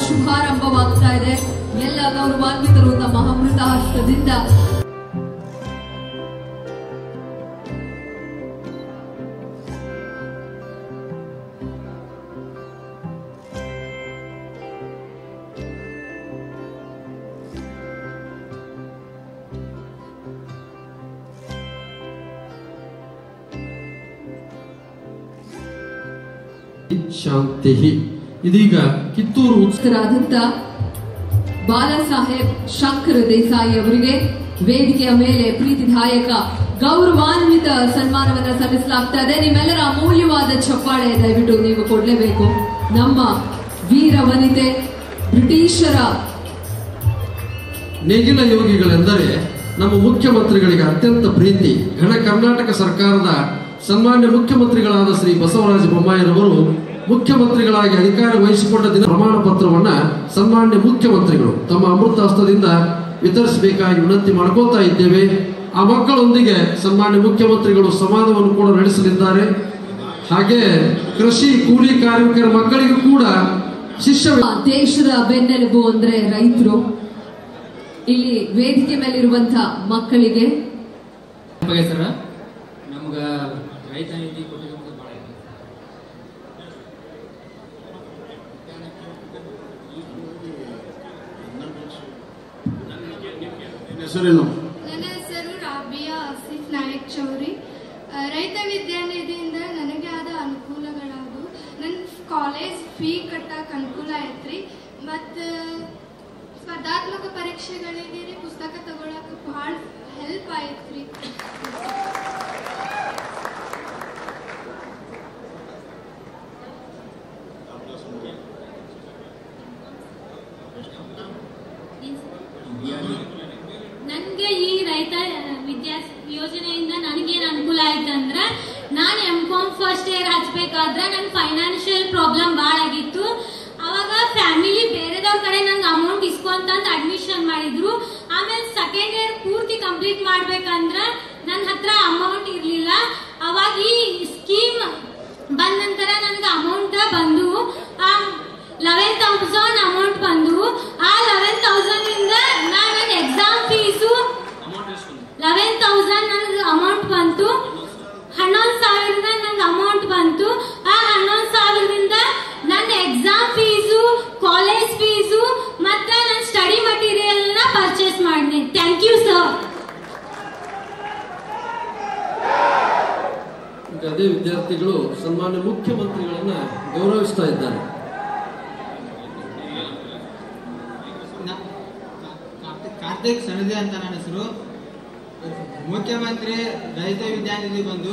ಶುಭಾರಂಭವಾಗ್ತಾ ಇದೆ ಎಲ್ಲ ಗೌರವಾನ್ವಿತರು ತಮ್ಮ ಅಮೃತ ಹಸ್ತದಿಂದ ಶಾಂತಿ ಇದೀಗ ಕಿತ್ತೂರು ಉತ್ಸವ ಉತ್ಸರಾದಂತ ಬಾಲಾಸಾಹೇಬ್ ಶಂಕರ ದೇಸಾಯಿ ಅವರಿಗೆ ವೇದಿಕೆಯ ಮೇಲೆ ಪ್ರೀತಿದಾಯಕ ಗೌರವಾನ್ವಿತ ಸನ್ಮಾನವನ್ನ ಸಲ್ಲಿಸಲಾಗ್ತಾ ಇದೆ ನಿಮ್ಮೆಲ್ಲರ ಅಮೂಲ್ಯವಾದ ಚಪ್ಪಾಳೆ ದಯವಿಟ್ಟು ನೀವು ಕೊಡ್ಲೇಬೇಕು ನಮ್ಮ ವೀರ ವನಿತೆ ಬ್ರಿಟಿಷರ ನೇಗಿಲ ಯೋಗಿಗಳೆಂದರೆ ನಮ್ಮ ಮುಖ್ಯಮಂತ್ರಿಗಳಿಗೆ ಅತ್ಯಂತ ಪ್ರೀತಿ ಘನ ಕರ್ನಾಟಕ ಸರ್ಕಾರದ ಸನ್ಮಾನ್ಯ ಮುಖ್ಯಮಂತ್ರಿಗಳಾದ ಶ್ರೀ ಬಸವರಾಜ ಬೊಮ್ಮಾಯಿರವರು ಮುಖ್ಯಮಂತ್ರಿಗಳಾಗಿ ಅಧಿಕಾರ ವಹಿಸಿಕೊಂಡ ದಿನ ಪ್ರಮಾಣ ಪತ್ರವನ್ನ ಸನ್ಮಾನ್ಯ ಮುಖ್ಯಮಂತ್ರಿಗಳು ತಮ್ಮ ಅಮೃತ ಹಸ್ತದಿಂದ ವಿತರಿಸಬೇಕಾಗಿ ವಿನಂತಿ ಮಾಡ್ಕೋತಾ ಇದ್ದೇವೆ ಆ ಮಕ್ಕಳೊಂದಿಗೆ ಸನ್ಮಾನ್ಯ ಮುಖ್ಯಮಂತ್ರಿಗಳು ಸಂವಾದವನ್ನು ಕೂಡ ನಡೆಸಲಿದ್ದಾರೆ ಹಾಗೆ ಕೃಷಿ ಕೂಲಿ ಕಾರ್ಮಿಕರ ಮಕ್ಕಳಿಗೂ ಕೂಡ ಶಿಷ್ಯ ದೇಶದ ಬೆನ್ನೆಲುಬು ಅಂದ್ರೆ ರೈತರು ಇಲ್ಲಿ ವೇದಿಕೆ ಮೇಲಿರುವಂತ ಮಕ್ಕಳಿಗೆ ಬಗ್ಗೆ ಸರ ನಮ್ಗೆ ರೈತ ನೀತಿ ಕೊಟ್ಟಿರೋದು ಭಾಳ ಇದೆ ಹೆಸರೇನು ನನ್ನ ಹೆಸರು ರಾಬಿಯಾ ಆಸಿಫ್ ನಾಯಕ್ ಚೌರಿ ಆ, ರೈತ ವಿದ್ಯಾನಿಧಿಯಿಂದ ನನಗೆ ಆದ ಅನುಕೂಲಗಳಾದವು ನನ್ನ ಕಾಲೇಜ್ ಫೀ ಕಟ್ಟಕ್ಕೆ ಅನುಕೂಲ ಐತ್ರಿ ಮತ್ತು ಸ್ಪರ್ಧಾತ್ಮಕ ಪರೀಕ್ಷೆಗಳಿಗೆ ರೀ ಪುಸ್ತಕ ತಗೊಳಕ್ಕೆ ಭಾಳ ಹೆಲ್ಪ್ ಆಯ್ತ್ರಿ ನನಗೆ ಈ ರೈತ ವಿದ್ಯಾ ಯೋಜನೆಯಿಂದ ನನಗೇನು ಅನುಕೂಲ ಆಯ್ತು ಅಂದ್ರೆ ನಾನು ಎಂ ಕಾಮ್ ಫಸ್ಟ್ ಇಯರ್ ಹಚ್ಬೇಕಾದ್ರೆ ನನ್ನ ಫೈನಾನ್ಷಿಯಲ್ ಪ್ರಾಬ್ಲಮ್ ಭಾಳ ಆಗಿತ್ತು ಅವಾಗ ಫ್ಯಾಮಿಲಿ ಬೇರೆದವ್ರ ಕಡೆ ನಂಗೆ ಅಮೌಂಟ್ ಇಸ್ಕೊಂತಂದು ಅಡ್ಮಿಷನ್ ಮಾಡಿದ್ರು ಆಮೇಲೆ ಸೆಕೆಂಡ್ ಇಯರ್ ಪೂರ್ತಿ ಕಂಪ್ಲೀಟ್ ಮಾಡ್ಬೇಕಂದ್ರೆ ನನ್ನ ಹತ್ರ ಅಮೌಂಟ್ ಇರಲಿಲ್ಲ ಅವಾಗ ಈ ಸ್ಕೀಮ್ ಬಂದ ನಂತರ ನನಗೆ ಅಮೌಂಟ್ ಬಂದು ಆ ಲೆವೆನ್ ತೌಸಂಡ್ ಅಮೌಂಟ್ ಬಂದು ಆ ಲೆವೆನ್ ತೌಸಂಡ್ ಇಂದ ನಾನು ನನ್ನ ಎಕ್ಸಾಮ್ ಫೀಸು ಲೆವೆನ್ ತೌಸಂಡ್ ನನಗೆ ಅಮೌಂಟ್ ಬಂತು ಹನ್ನೊಂದು ಸಾವಿರದಿಂದ ನನಗೆ ಅಮೌಂಟ್ ಬಂತು ಆ ಹನ್ನೊಂದು ಸಾವಿರದಿಂದ ನನ್ನ ಎಕ್ಸಾಮ್ ಫೀಸು ಕಾಲೇಜ್ ಫೀಸು ಮತ್ತೆ ನನ್ನ ಸ್ಟಡಿ ಮಟೀರಿಯಲ್ನ ಪರ್ಚೇಸ್ ಮಾಡಿದೆ ಥ್ಯಾಂಕ್ ಯು ಸರ್ ಈಗ ಅದೇ ವಿದ್ಯಾರ್ಥಿಗಳು ಸನ್ಮಾನ್ಯ ಮುಖ್ಯಮಂತ್ರಿಗಳನ್ನ ಗೌರವಿಸ್ತಾ ಇದ್ದಾರೆ ನ- ಕಾರ್ತಿಕ್ ಕಾರ್ತಿಕ್ ಸಣದೆ ಅಂತ ನನ್ನ ಹೆಸರು ಮುಖ್ಯಮಂತ್ರಿ ರೈತ ವಿದ್ಯಾನಿಧಿ ಬಂದು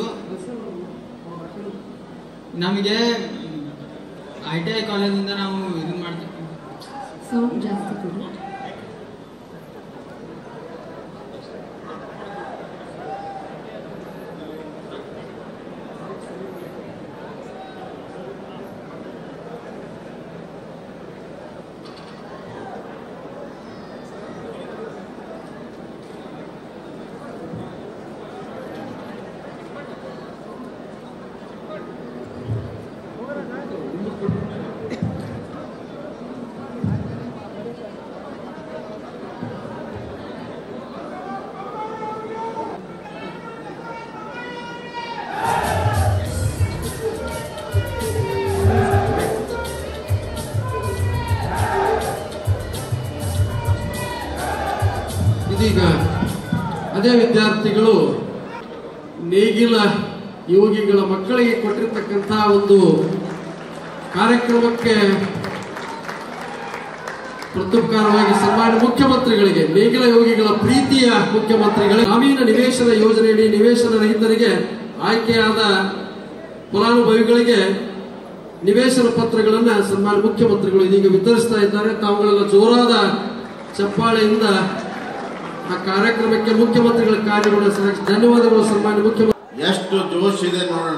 ನಮಗೆ ಐ ಟಿ ಐ ಕಾಲೇಜಿಂದ ನಾವು ಇದನ್ನ ಮಾಡ್ತೀವಿ ಸೌಂಡ್ ಜಾಸ್ತಿ ಕೊಡಿ ಇದೀಗ ಅದೇ ವಿದ್ಯಾರ್ಥಿಗಳು ನೇಗಿಲ ಯೋಗಿಗಳ ಮಕ್ಕಳಿಗೆ ಕೊಟ್ಟಿರ್ತಕ್ಕಂಥ ಒಂದು ಕಾರ್ಯಕ್ರಮಕ್ಕೆ ಪ್ರತ್ಯುಪಕಾರವಾಗಿ ಸನ್ಮಾನ್ಯ ಮುಖ್ಯಮಂತ್ರಿಗಳಿಗೆ ನೇಗಿಲ ಯೋಗಿಗಳ ಪ್ರೀತಿಯ ಮುಖ್ಯಮಂತ್ರಿಗಳಿಗೆ ಗ್ರಾಮೀಣ ನಿವೇಶನ ಯೋಜನೆಯಡಿ ನಿವೇಶನ ರಹಿತರಿಗೆ ಆಯ್ಕೆಯಾದ ಫಲಾನುಭವಿಗಳಿಗೆ ನಿವೇಶನ ಪತ್ರಗಳನ್ನ ಸನ್ಮಾನ್ಯ ಮುಖ್ಯಮಂತ್ರಿಗಳು ಇದೀಗ ವಿತರಿಸ್ತಾ ಇದ್ದಾರೆ ತಾವುಗಳೆಲ್ಲ ಜೋರಾದ ಚಪ್ಪಾಳೆಯಿಂದ ಆ ಕಾರ್ಯಕ್ರಮಕ್ಕೆ ಮುಖ್ಯಮಂತ್ರಿಗಳ ಕಾರ್ಯಗಳು ಧನ್ಯವಾದಗಳು ಸನ್ಮಾನ್ಯ ಮುಖ್ಯಮಂತ್ರಿ ಎಷ್ಟು ಜೋಶ್ ಇದೆ ನೋಡೋಣ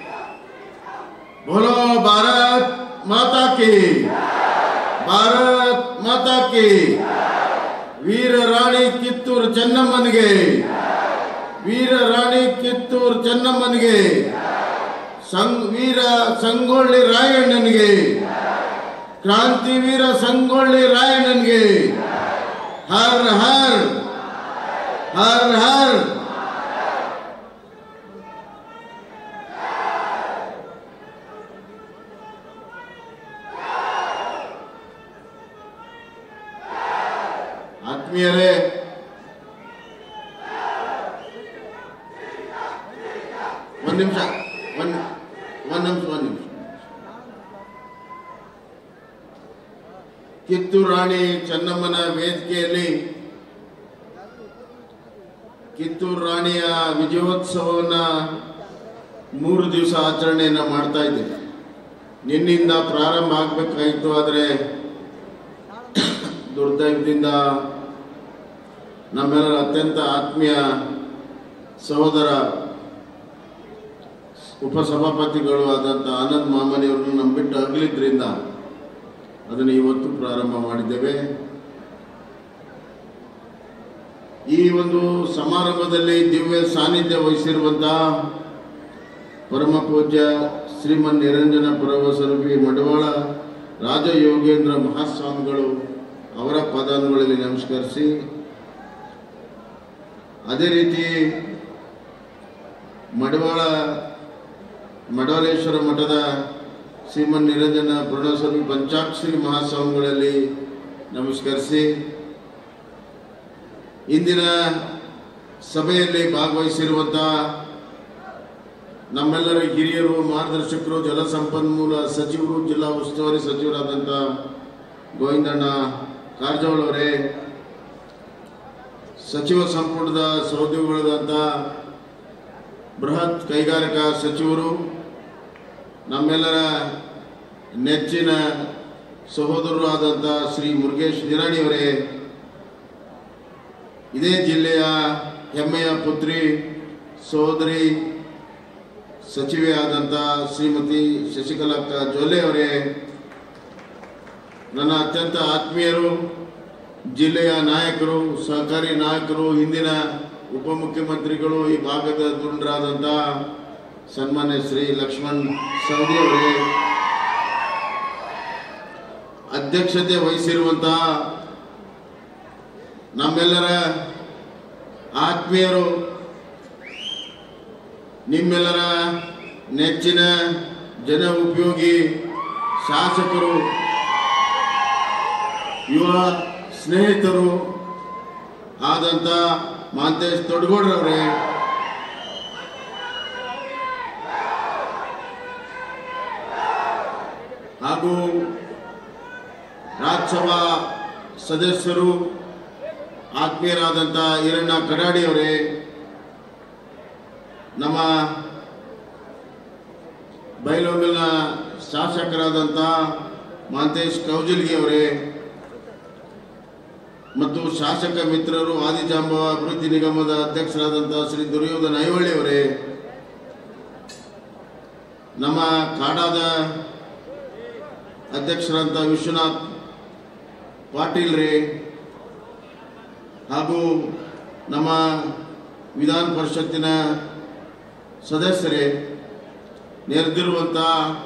ಬೋಲೋ ಭಾರತ್ ಮಾತಾ ಕಿ ಭಾರತ್ ಮಾತಾ ಕಿ ವೀರ ರಾಣಿ ಕಿತ್ತೂರು ಚೆನ್ನಮ್ಮನಿಗೆ ವೀರ ರಾಣಿ ಕಿತ್ತೂರು ಚೆನ್ನಮ್ಮನಿಗೆ ಸಂಗ್ ವೀರ ಸಂಗೊಳ್ಳಿ ರಾಯಣ್ಣನಿಗೆ ಕ್ರಾಂತಿವೀರ ಸಂಗೊಳ್ಳಿ ರಾಯಣ್ಣನ್ಗೆ ಹರ್ ಹರ್ ಹರ್ ಹರ್ ಆತ್ಮೀಯರೇ ಒಂದ್ ನಿಮಿಷ ಒಂದ್ ಒಂದ್ ನಿಮಿಷ ಒಂದ್ ನಿಮಿಷ ಕಿತ್ತೂರು ರಾಣಿ ಚೆನ್ನಮ್ಮನ ವೇದಿಕೆಯಲ್ಲಿ ಕಿತ್ತೂರು ರಾಣಿಯ ವಿಜಯೋತ್ಸವವನ್ನ ಮೂರು ದಿವಸ ಆಚರಣೆಯನ್ನ ಮಾಡ್ತಾ ಇದ್ದೇವೆ ನಿನ್ನಿಂದ ಪ್ರಾರಂಭ ಆಗಬೇಕಾಯಿತು ಆದರೆ ದುರ್ದೈವದಿಂದ ನಮ್ಮೆಲ್ಲರ ಅತ್ಯಂತ ಆತ್ಮೀಯ ಸಹೋದರ ಉಪಸಭಾಪತಿಗಳು ಆದಂಥ ಆನಂದ್ ಮಾಮನಿಯವ್ರನ್ನು ನಮ್ಮ ಬಿಟ್ಟು ಅಗಲಿದ್ರಿಂದ ಅದನ್ನು ಇವತ್ತು ಪ್ರಾರಂಭ ಮಾಡಿದ್ದೇವೆ ಈ ಒಂದು ಸಮಾರಂಭದಲ್ಲಿ ದಿವ್ಯ ಸಾನ್ನಿಧ್ಯ ವಹಿಸಿರುವಂತಹ ಪರಮ ಪೂಜ್ಯ ಶ್ರೀಮನ್ ನಿರಂಜನ ಪರವಸರಪಿ ಮಡವಾಳ ರಾಜಯೋಗೇಂದ್ರ ಮಹಾಸ್ವಾಮಿಗಳು ಅವರ ಪದಾನುಗಳಲ್ಲಿ ನಮಸ್ಕರಿಸಿ ಅದೇ ರೀತಿ ಮಡವಾಳ ಮಡವಾಳೇಶ್ವರ ಮಠದ ಶ್ರೀಮನ್ ನಿರಂಜನ ಪೂರ್ಣಸ್ವಾಮಿ ಪಂಚಾಕ್ಷರಿ ಮಹಾಸ್ವಾಮಿಗಳಲ್ಲಿ ನಮಸ್ಕರಿಸಿ ಇಂದಿನ ಸಭೆಯಲ್ಲಿ ಭಾಗವಹಿಸಿರುವಂತಹ ನಮ್ಮೆಲ್ಲರ ಹಿರಿಯರು ಮಾರ್ಗದರ್ಶಕರು ಜಲಸಂಪನ್ಮೂಲ ಸಚಿವರು ಜಿಲ್ಲಾ ಉಸ್ತುವಾರಿ ಸಚಿವರಾದಂಥ ಗೋವಿಂದಣ್ಣ ಕಾರಜೋಳ ಅವರೇ ಸಚಿವ ಸಂಪುಟದ ಸಹೋದ್ಯೋಗಿಗಳಾದಂಥ ಬೃಹತ್ ಕೈಗಾರಿಕಾ ಸಚಿವರು ನಮ್ಮೆಲ್ಲರ ನೆಚ್ಚಿನ ಸಹೋದರರು ಆದಂಥ ಶ್ರೀ ಮುರುಗೇಶ್ ನಿರಾಣಿಯವರೇ ಇದೇ ಜಿಲ್ಲೆಯ ಹೆಮ್ಮೆಯ ಪುತ್ರಿ ಸಹೋದರಿ ಸಚಿವೆ ಆದಂಥ ಶ್ರೀಮತಿ ಶಶಿಕಲಕ್ಕ ಜೊಲ್ಲೆ ಅವರೇ ನನ್ನ ಅತ್ಯಂತ ಆತ್ಮೀಯರು ಜಿಲ್ಲೆಯ ನಾಯಕರು ಸಹಕಾರಿ ನಾಯಕರು ಹಿಂದಿನ ಉಪಮುಖ್ಯಮಂತ್ರಿಗಳು ಈ ಭಾಗದ ದುಂಡರಾದಂಥ ಸನ್ಮಾನ್ಯ ಶ್ರೀ ಲಕ್ಷ್ಮಣ್ ಸವದಿ ಅವರೇ ಅಧ್ಯಕ್ಷತೆ ವಹಿಸಿರುವಂತಹ ನಮ್ಮೆಲ್ಲರ ಆತ್ಮೀಯರು ನಿಮ್ಮೆಲ್ಲರ ನೆಚ್ಚಿನ ಜನ ಉಪಯೋಗಿ ಶಾಸಕರು ಯುವ ಸ್ನೇಹಿತರು ಆದಂಥ ಮಾಂತೇಶ್ ತೊಡಗೋಡ್ರವ್ರೆ ಹಾಗೂ ರಾಜ್ಯಸಭಾ ಸದಸ್ಯರು ಆತ್ಮೀಯರಾದಂಥ ಈರಣ್ಣ ಕಡಾಡಿಯವರೇ ನಮ್ಮ ಬೈಲೊಂಗಲ್ನ ಶಾಸಕರಾದಂಥ ಮಾಂತೇಶ್ ಕೌಜಲ್ಗಿ ಅವರೇ ಮತ್ತು ಶಾಸಕ ಮಿತ್ರರು ಆದಿಜಾಂಬವ ಅಭಿವೃದ್ಧಿ ನಿಗಮದ ಅಧ್ಯಕ್ಷರಾದಂಥ ಶ್ರೀ ದುರ್ಯೋಧನ ಐವಳ್ಳಿ ಅವರೇ ನಮ್ಮ ಕಾಡಾದ ಅಧ್ಯಕ್ಷರಾದಂಥ ವಿಶ್ವನಾಥ್ ಪಾಟೀಲ್ ರೇ ಹಾಗೂ ನಮ್ಮ ವಿಧಾನ ಪರಿಷತ್ತಿನ ಸದಸ್ಯರೇ ನೆರೆದಿರುವಂಥ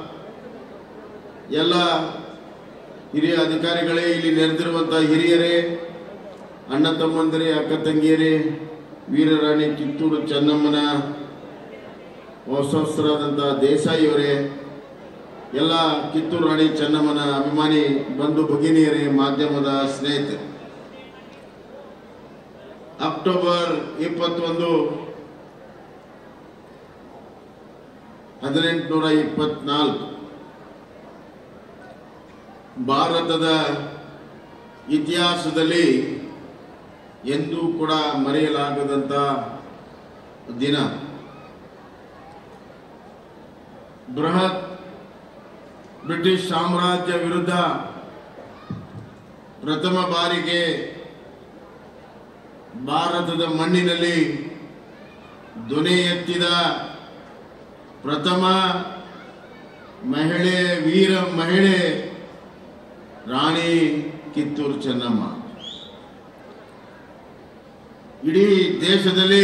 ಎಲ್ಲ ಹಿರಿಯ ಅಧಿಕಾರಿಗಳೇ ಇಲ್ಲಿ ನೆರೆದಿರುವಂಥ ಹಿರಿಯರೇ ಅಣ್ಣ ತಮ್ಮಂದಿರೇ ಅಕ್ಕ ತಂಗಿಯರೇ ವೀರರಾಣಿ ಕಿತ್ತೂರು ಚೆನ್ನಮ್ಮನ ವಂಶಸ್ಥರಾದಂಥ ದೇಸಾಯಿಯವರೇ ಎಲ್ಲ ಕಿತ್ತೂರು ರಾಣಿ ಚೆನ್ನಮ್ಮನ ಅಭಿಮಾನಿ ಬಂಧು ಭಗಿನಿಯರೇ ಮಾಧ್ಯಮದ ಸ್ನೇಹಿತರು ಅಕ್ಟೋಬರ್ ಇಪ್ಪತ್ತೊಂದು ಹದಿನೆಂಟುನೂರ ಇಪ್ಪತ್ನಾಲ್ಕು ಭಾರತದ ಇತಿಹಾಸದಲ್ಲಿ ಎಂದೂ ಕೂಡ ಮರೆಯಲಾಗದಂಥ ದಿನ ಬೃಹತ್ ಬ್ರಿಟಿಷ್ ಸಾಮ್ರಾಜ್ಯ ವಿರುದ್ಧ ಪ್ರಥಮ ಬಾರಿಗೆ ಭಾರತದ ಮಣ್ಣಿನಲ್ಲಿ ಧ್ವನಿ ಎತ್ತಿದ ಪ್ರಥಮ ಮಹಿಳೆ ವೀರ ಮಹಿಳೆ ರಾಣಿ ಕಿತ್ತೂರು ಚೆನ್ನಮ್ಮ ಇಡೀ ದೇಶದಲ್ಲಿ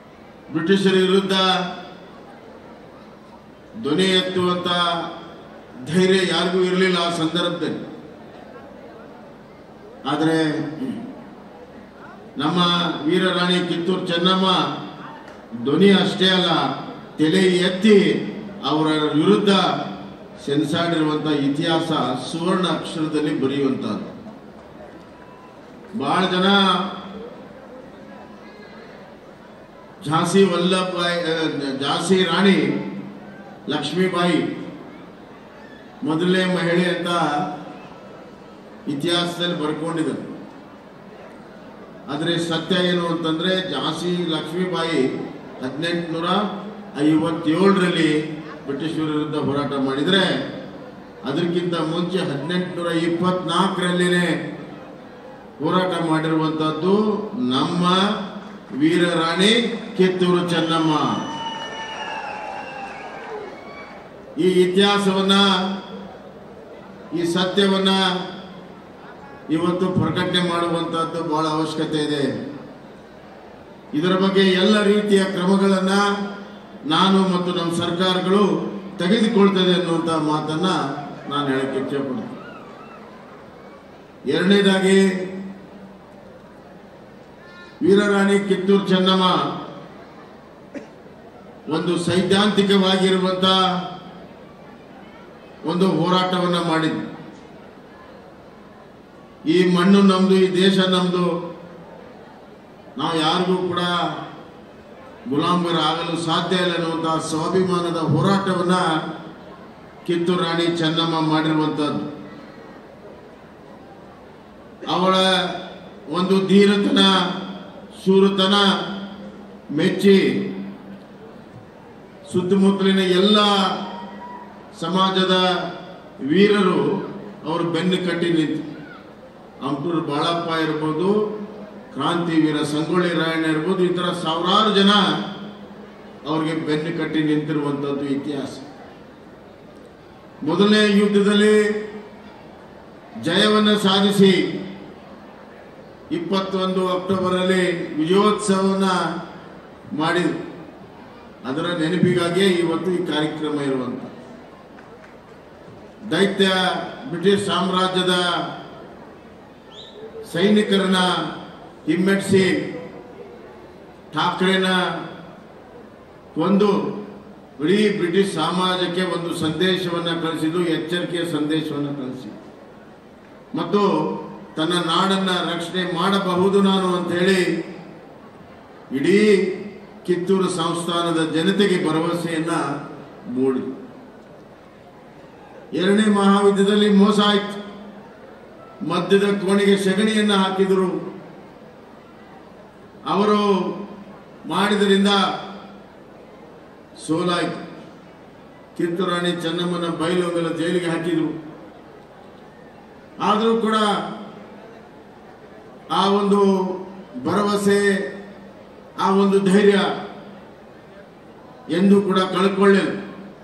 ಬ್ರಿಟಿಷರ ವಿರುದ್ಧ ಧ್ವನಿ ಎತ್ತುವಂತ ಧೈರ್ಯ ಯಾರಿಗೂ ಇರಲಿಲ್ಲ ಆ ಸಂದರ್ಭದಲ್ಲಿ ಆದರೆ ನಮ್ಮ ವೀರರಾಣಿ ಕಿತ್ತೂರು ಚೆನ್ನಮ್ಮ ಧ್ವನಿ ಅಷ್ಟೇ ಅಲ್ಲ ತಲೆ ಎತ್ತಿ ಅವರ ವಿರುದ್ಧ ಸೆನ್ಸಾಡಿರುವಂತ ಇತಿಹಾಸ ಸುವರ್ಣ ಅಕ್ಷರದಲ್ಲಿ ಬರೆಯುವಂತಹದ್ದು ಬಹಳ ಜನ ಝಾನ್ಸಿ ವಲ್ಲಭಾಯಿ ಆ, ಝಾನ್ಸಿ ರಾಣಿ ಲಕ್ಷ್ಮೀಬಾಯಿ ಮೊದಲನೇ ಮಹಿಳೆ ಅಂತ ಇತಿಹಾಸದಲ್ಲಿ ಬರ್ಕೊಂಡಿದ್ದಾರೆ ಆದರೆ ಸತ್ಯ ಏನು ಅಂತಂದ್ರೆ ಝಾನ್ಸಿ ಲಕ್ಷ್ಮೀಬಾಯಿ ಹದಿನೆಂಟುನೂರ ಐವತ್ತೇಳರಲ್ಲಿ ಬ್ರಿಟಿಷರ ವಿರುದ್ಧ ಹೋರಾಟ ಮಾಡಿದರೆ ಅದಕ್ಕಿಂತ ಮುಂಚೆ ಹದಿನೆಂಟುನೂರ ಇಪ್ಪತ್ನಾಲ್ಕರಲ್ಲಿನೇ ಹೋರಾಟ ಮಾಡಿರುವಂತಹದ್ದು ನಮ್ಮ ವೀರರಾಣಿ ಕಿತ್ತೂರು ಚೆನ್ನಮ್ಮ ಈ ಇತಿಹಾಸವನ್ನ ಈ ಸತ್ಯವನ್ನ ಇವತ್ತು ಪ್ರಕಟಣೆ ಮಾಡುವಂತಹದ್ದು ಬಹಳ ಅವಶ್ಯಕತೆ ಇದೆ ಇದರ ಬಗ್ಗೆ ಎಲ್ಲ ರೀತಿಯ ಕ್ರಮಗಳನ್ನ ನಾನು ಮತ್ತು ನಮ್ಮ ಸರ್ಕಾರಗಳು ತೆಗೆದುಕೊಳ್ತದೆ ಅನ್ನುವಂಥ ಮಾತನ್ನ ನಾನು ಹೇಳಕ್ಕೆ ಇಚ್ಛೆಪಡ್ತೀನಿ ಎರಡನೇದಾಗಿ ವೀರರಾಣಿ ಕಿತ್ತೂರು ಚೆನ್ನಮ್ಮ ಒಂದು ಸೈದ್ಧಾಂತಿಕವಾಗಿರುವಂತ ಒಂದು ಹೋರಾಟವನ್ನ ಮಾಡಿದ್ರು ಈ ಮಣ್ಣು ನಮ್ದು ಈ ದೇಶ ನಮ್ದು ನಾವು ಯಾರಿಗೂ ಕೂಡ ಗುಲಾಮರಾಗಲು ಸಾಧ್ಯ ಇಲ್ಲ ಅನ್ನುವಂತಹ ಸ್ವಾಭಿಮಾನದ ಹೋರಾಟವನ್ನ ಕಿತ್ತೂರು ರಾಣಿ ಚೆನ್ನಮ್ಮ ಮಾಡಿರುವಂತದ್ದು ಅವಳ ಒಂದು ಧೀರತನ ಶೂರತನ ಮೆಚ್ಚಿ ಸುತ್ತಮುತ್ತಲಿನ ಎಲ್ಲ ಸಮಾಜದ ವೀರರು ಅವರು ಬೆನ್ನು ಕಟ್ಟಿ ನಿಂತು ಅಂಟೂರು ಬಾಳಪ್ಪ ಇರ್ಬೋದು ಕ್ರಾಂತಿ ವೀರ ಸಂಗೊಳ್ಳಿ ರಾಯಣ್ಣ ಇರ್ಬೋದು ಈ ಥರ ಸಾವಿರಾರು ಜನ ಅವ್ರಿಗೆ ಬೆನ್ನು ಕಟ್ಟಿ ನಿಂತಿರುವಂಥದ್ದು ಇತಿಹಾಸ ಮೊದಲನೇ ಯುದ್ಧದಲ್ಲಿ ಜಯವನ್ನು ಸಾಧಿಸಿ ಇಪ್ಪತ್ತೊಂದು ಅಕ್ಟೋಬರಲ್ಲಿ ವಿಜಯೋತ್ಸವನ ಮಾಡಿದ್ರು ಅದರ ನೆನಪಿಗಾಗಿಯೇ ಇವತ್ತು ಈ ಕಾರ್ಯಕ್ರಮ ಇರುವಂತ ದೈತ್ಯ ಬ್ರಿಟಿಷ್ ಸಾಮ್ರಾಜ್ಯದ ಸೈನಿಕರನ್ನ ಹಿಮ್ಮೆಟ್ಟಿಸಿ ಠಾಕ್ರೆನ ಒಂದು ಇಡೀ ಬ್ರಿಟಿಷ್ ಸಮಾಜಕ್ಕೆ ಒಂದು ಸಂದೇಶವನ್ನು ಕಳಿಸಿದ್ದು ಎಚ್ಚರಿಕೆಯ ಸಂದೇಶವನ್ನು ಕಳಿಸಿ ಮತ್ತು ತನ್ನ ನಾಡನ್ನ ರಕ್ಷಣೆ ಮಾಡಬಹುದು ನಾನು ಅಂತ ಹೇಳಿ ಇಡೀ ಕಿತ್ತೂರು ಸಂಸ್ಥಾನದ ಜನತೆಗೆ ಭರವಸೆಯನ್ನ ಮೂಡಿ ಎರಡನೇ ಮಹಾಯುದ್ಧದಲ್ಲಿ ಮೋಸ ಆಯ್ತು ಮಧ್ಯದ ಕೋಣೆಗೆ ಸಗಣಿಯನ್ನ ಹಾಕಿದರು ಅವರು ಮಾಡಿದ್ರಿಂದ ಸೋಲಾಯ್ತು ಕಿತ್ತೂರು ರಾಣಿ ಚೆನ್ನಮ್ಮನ ಬೈಲೊಂಗಲ ಜೈಲಿಗೆ ಹಾಕಿದ್ರು ಆದರೂ ಕೂಡ ಆ ಒಂದು ಭರವಸೆ ಆ ಒಂದು ಧೈರ್ಯ ಎಂದು ಕೂಡ ಕಳ್ಕೊಳ್ಳಿಲ್ಲ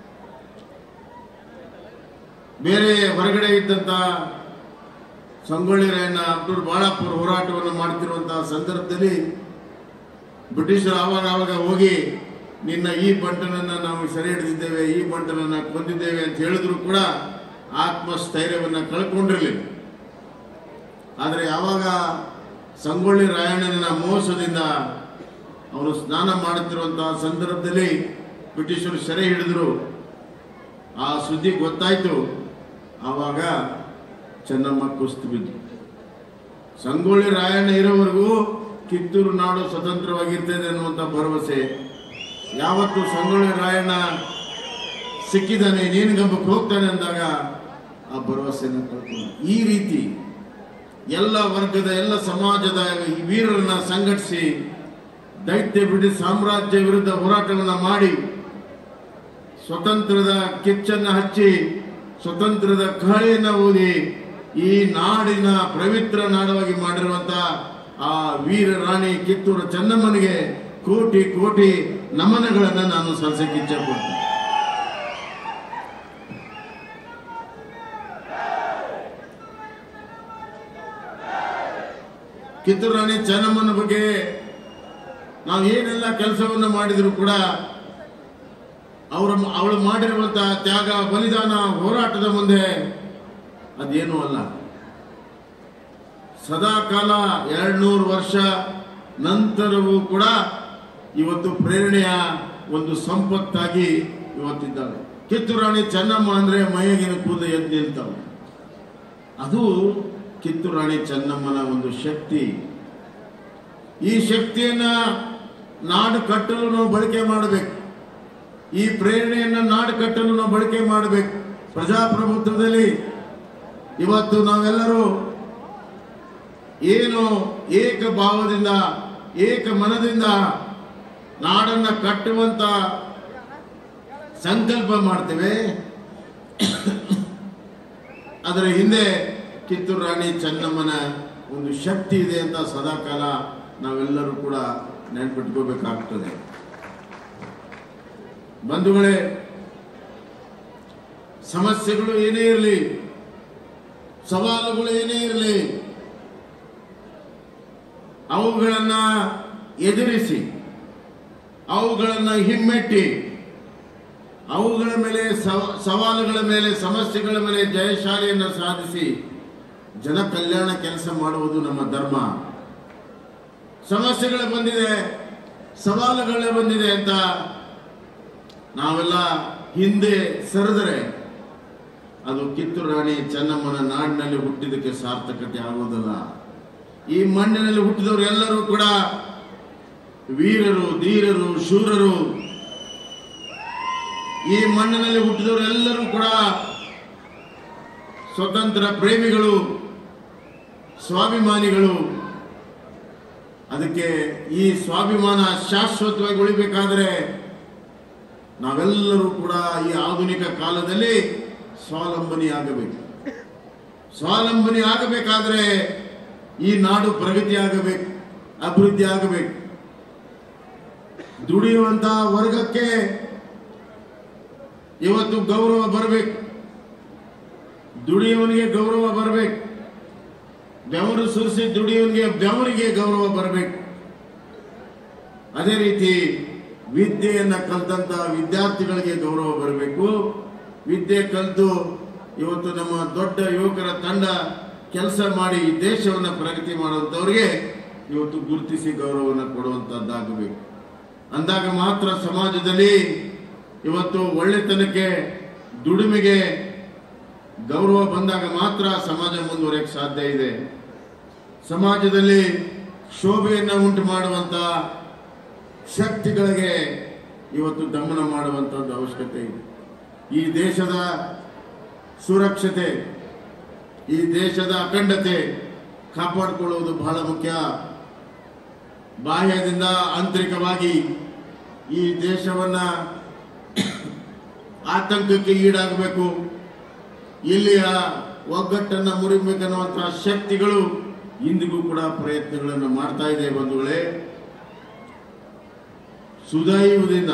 ಬೇರೆ ಹೊರಗಡೆ ಇದ್ದಂತ ಸಂಗೊಳ್ಳಿ ರಾಯಣ್ಣ ಅಬ್ದುಲ್ ಬಾಳಾಪುರ ಹೋರಾಟವನ್ನು ಮಾಡ್ತಿರುವಂತಹ ಸಂದರ್ಭದಲ್ಲಿ ಬ್ರಿಟಿಷರು ಆವಾಗ ಆವಾಗ ಹೋಗಿ ನಿನ್ನ ಈ ಬಂಟನನ್ನ ನಾವು ಸೆರೆ ಹಿಡಿದಿದ್ದೇವೆ ಈ ಬಂಟನನ್ನ ಕೊಂದಿದ್ದೇವೆ ಅಂತ ಹೇಳಿದ್ರು ಕೂಡ ಆತ್ಮಸ್ಥೈರ್ಯವನ್ನ ಕಳ್ಕೊಂಡಿರಲಿಲ್ಲ ಆದರೆ ಯಾವಾಗ ಸಂಗೊಳ್ಳಿ ರಾಯಣ್ಣನ ಮೋಸದಿಂದ ಅವರು ಸ್ನಾನ ಮಾಡುತ್ತಿರುವಂತಹ ಸಂದರ್ಭದಲ್ಲಿ ಬ್ರಿಟಿಷರು ಸೆರೆ ಹಿಡಿದ್ರು ಆ ಸುದ್ದಿ ಗೊತ್ತಾಯ್ತು ಆವಾಗ ಚೆನ್ನಮ್ಮ ಕುಸ್ತು ಬಿದ್ದು ಸಂಗೊಳ್ಳಿ ರಾಯಣ್ಣ ಇರೋವರೆಗೂ ಕಿತ್ತೂರು ನಾಡು ಸ್ವತಂತ್ರವಾಗಿರ್ತದೆ ಅನ್ನುವಂಥ ಭರವಸೆ ಯಾವತ್ತು ಸಂಗೊಳ್ಳಿ ರಾಯಣ್ಣ ಸಿಕ್ಕಿದ್ದಾನೆ ನೀನು ಗಂಬಕ್ಕೆ ಹೋಗ್ತಾನೆ ಅಂದಾಗ ಆ ಭರವಸೆಯನ್ನು ಕಳ್ಕೊಂಡು ಈ ರೀತಿ ಎಲ್ಲ ವರ್ಗದ ಎಲ್ಲ ಸಮಾಜದ ಈ ವೀರರನ್ನ ಸಂಘಟಿಸಿ ದೈತ್ಯ ಬ್ರಿಟಿಷ್ ಸಾಮ್ರಾಜ್ಯ ವಿರುದ್ಧ ಹೋರಾಟವನ್ನ ಮಾಡಿ ಸ್ವತಂತ್ರದ ಕಿಚ್ಚನ್ನ ಹಚ್ಚಿ ಸ್ವತಂತ್ರದ ಕಹಳೆಯನ್ನ ಓದಿ ಈ ನಾಡಿನ ಪವಿತ್ರ ನಾಡವಾಗಿ ಮಾಡಿರುವಂತ ಆ ವೀರ ರಾಣಿ ಕಿತ್ತೂರು ಚೆನ್ನಮ್ಮನಿಗೆ ಕೋಟಿ ಕೋಟಿ ನಮನಗಳನ್ನ ನಾನು ಸಲ್ಲಿಸಕ್ಕೆ ಇಚ್ಛೆ ಪಡ್ತೀನಿ ಕಿತ್ತೂರು ರಾಣಿ ಚೆನ್ನಮ್ಮನ ಬಗ್ಗೆ ನಾವು ಏನೆಲ್ಲ ಕೆಲಸವನ್ನು ಮಾಡಿದ್ರು ಕೂಡ ಅವರ ಅವಳು ಮಾಡಿರುವಂತಹ ತ್ಯಾಗ ಬಲಿದಾನ ಹೋರಾಟದ ಮುಂದೆ ಅದೇನೂ ಅಲ್ಲ ಸದಾ ಕಾಲ ಎರಡ್ನೂರು ವರ್ಷ ನಂತರವೂ ಕೂಡ ಇವತ್ತು ಪ್ರೇರಣೆಯ ಒಂದು ಸಂಪತ್ತಾಗಿ ಇವತ್ತಿದ್ದಾಳೆ ಕಿತ್ತೂರು ರಾಣಿ ಚೆನ್ನಮ್ಮ ಅಂದ್ರೆ ಮೈಯಗಿನ ಕೂದ ಎದ್ದು ನಿಲ್ತಾವೆ ಅದು ಕಿತ್ತೂರು ರಾಣಿ ಚೆನ್ನಮ್ಮನ ಒಂದು ಶಕ್ತಿ ಈ ಶಕ್ತಿಯನ್ನ ನಾಡು ಕಟ್ಟಲು ನಾವು ಬಳಕೆ ಮಾಡಬೇಕು ಈ ಪ್ರೇರಣೆಯನ್ನ ನಾಡು ಕಟ್ಟಲು ನಾವು ಬಳಕೆ ಮಾಡಬೇಕು ಪ್ರಜಾಪ್ರಭುತ್ವದಲ್ಲಿ ಇವತ್ತು ನಾವೆಲ್ಲರೂ ಏನು ಏಕ ಭಾವದಿಂದ ಏಕ ಮನದಿಂದ ನಾಡನ್ನ ಕಟ್ಟುವಂತ ಸಂಕಲ್ಪ ಮಾಡ್ತೇವೆ ಅದರ ಹಿಂದೆ ಕಿತ್ತೂರು ರಾಣಿ ಚೆನ್ನಮ್ಮನ ಒಂದು ಶಕ್ತಿ ಇದೆ ಅಂತ ಸದಾಕಾಲ ನಾವೆಲ್ಲರೂ ಕೂಡ ನೆನ್ಪಿಟ್ಕೋಬೇಕಾಗ್ತದೆ ಬಂಧುಗಳೇ ಸಮಸ್ಯೆಗಳು ಏನೇ ಇರಲಿ ಸವಾಲುಗಳು ಏನೇ ಇರಲಿ ಅವುಗಳನ್ನ ಎದುರಿಸಿ ಅವುಗಳನ್ನ ಹಿಮ್ಮೆಟ್ಟಿ ಅವುಗಳ ಮೇಲೆ ಸವ- ಸವಾಲುಗಳ ಮೇಲೆ ಸಮಸ್ಯೆಗಳ ಮೇಲೆ ಜಯಶಾಲಿಯನ್ನು ಸಾಧಿಸಿ ಜನ ಕಲ್ಯಾಣ ಕೆಲಸ ಮಾಡುವುದು ನಮ್ಮ ಧರ್ಮ ಸಮಸ್ಯೆಗಳು ಬಂದಿದೆ ಸವಾಲುಗಳೇ ಬಂದಿದೆ ಅಂತ ನಾವೆಲ್ಲ ಹಿಂದೆ ಸರಿದರೆ ಅದು ಕಿತ್ತೂರು ರಾಣಿ ಚೆನ್ನಮ್ಮನ ನಾಡಿನಲ್ಲಿ ಹುಟ್ಟಿದಕ್ಕೆ ಸಾರ್ಥಕತೆ ಆಗುವುದಲ್ಲ ಈ ಮಣ್ಣಿನಲ್ಲಿ ಹುಟ್ಟಿದವರು ಎಲ್ಲರೂ ಕೂಡ ವೀರರು ಧೀರರು ಶೂರರು ಈ ಮಣ್ಣಿನಲ್ಲಿ ಹುಟ್ಟಿದವರು ಎಲ್ಲರೂ ಕೂಡ ಸ್ವತಂತ್ರ ಪ್ರೇಮಿಗಳು ಸ್ವಾಭಿಮಾನಿಗಳು ಅದಕ್ಕೆ ಈ ಸ್ವಾಭಿಮಾನ ಶಾಶ್ವತವಾಗಿ ಉಳಿಬೇಕಾದರೆ ನಾವೆಲ್ಲರೂ ಕೂಡ ಈ ಆಧುನಿಕ ಕಾಲದಲ್ಲಿ ಸ್ವಾವಲಂಬನೆ ಆಗಬೇಕು ಸ್ವಾವಲಂಬನೆ ಆಗಬೇಕಾದ್ರೆ ಈ ನಾಡು ಪ್ರಗತಿ ಆಗಬೇಕು ಅಭಿವೃದ್ಧಿ ಆಗಬೇಕು ದುಡಿಯುವಂತ ವರ್ಗಕ್ಕೆ ಇವತ್ತು ಗೌರವ ಬರಬೇಕು ದುಡಿಯುವವನಿಗೆ ಗೌರವ ಬರಬೇಕು ಬೆವರು ಸುರಿಸಿ ದುಡಿಯುವನಿಗೆ ಬೆವರಿಗೆ ಗೌರವ ಬರಬೇಕು ಅದೇ ರೀತಿ ವಿದ್ಯೆಯನ್ನ ಕಲ್ತಂತ ವಿದ್ಯಾರ್ಥಿಗಳಿಗೆ ಗೌರವ ಬರಬೇಕು ವಿದ್ಯೆ ಕಲಿತು ಇವತ್ತು ನಮ್ಮ ದೊಡ್ಡ ಯುವಕರ ತಂಡ ಕೆಲಸ ಮಾಡಿ ಈ ದೇಶವನ್ನ ಪ್ರಗತಿ ಮಾಡುವಂತವ್ರಿಗೆ ಇವತ್ತು ಗುರುತಿಸಿ ಗೌರವವನ್ನು ಕೊಡುವಂತದ್ದಾಗಬೇಕು ಅಂದಾಗ ಮಾತ್ರ ಸಮಾಜದಲ್ಲಿ ಇವತ್ತು ಒಳ್ಳೆತನಕ್ಕೆ ದುಡಿಮೆಗೆ ಗೌರವ ಬಂದಾಗ ಮಾತ್ರ ಸಮಾಜ ಮುಂದುವರಿಯಕ್ಕೆ ಸಾಧ್ಯ ಇದೆ ಸಮಾಜದಲ್ಲಿ ಶೋಭೆಯನ್ನು ಉಂಟು ಮಾಡುವಂತ ಶಕ್ತಿಗಳಿಗೆ ಇವತ್ತು ದಮನ ಮಾಡುವಂತದ್ದು ಅವಶ್ಯಕತೆ ಇದೆ ಈ ದೇಶದ ಸುರಕ್ಷತೆ ಈ ದೇಶದ ಅಖಂಡತೆ ಕಾಪಾಡಿಕೊಳ್ಳುವುದು ಬಹಳ ಮುಖ್ಯ ಬಾಹ್ಯದಿಂದ ಆಂತರಿಕವಾಗಿ ಈ ದೇಶವನ್ನ ಆತಂಕಕ್ಕೆ ಈಡಾಗಬೇಕು ಇಲ್ಲಿಯ ಒಗ್ಗಟ್ಟನ್ನ ಮುರಿಬೇಕನ್ನುವಂತಹ ಶಕ್ತಿಗಳು ಇಂದಿಗೂ ಕೂಡ ಪ್ರಯತ್ನಗಳನ್ನು ಮಾಡ್ತಾ ಇದೆ ಬಂಧುಗಳೇ ಸುದೈವದಿಂದ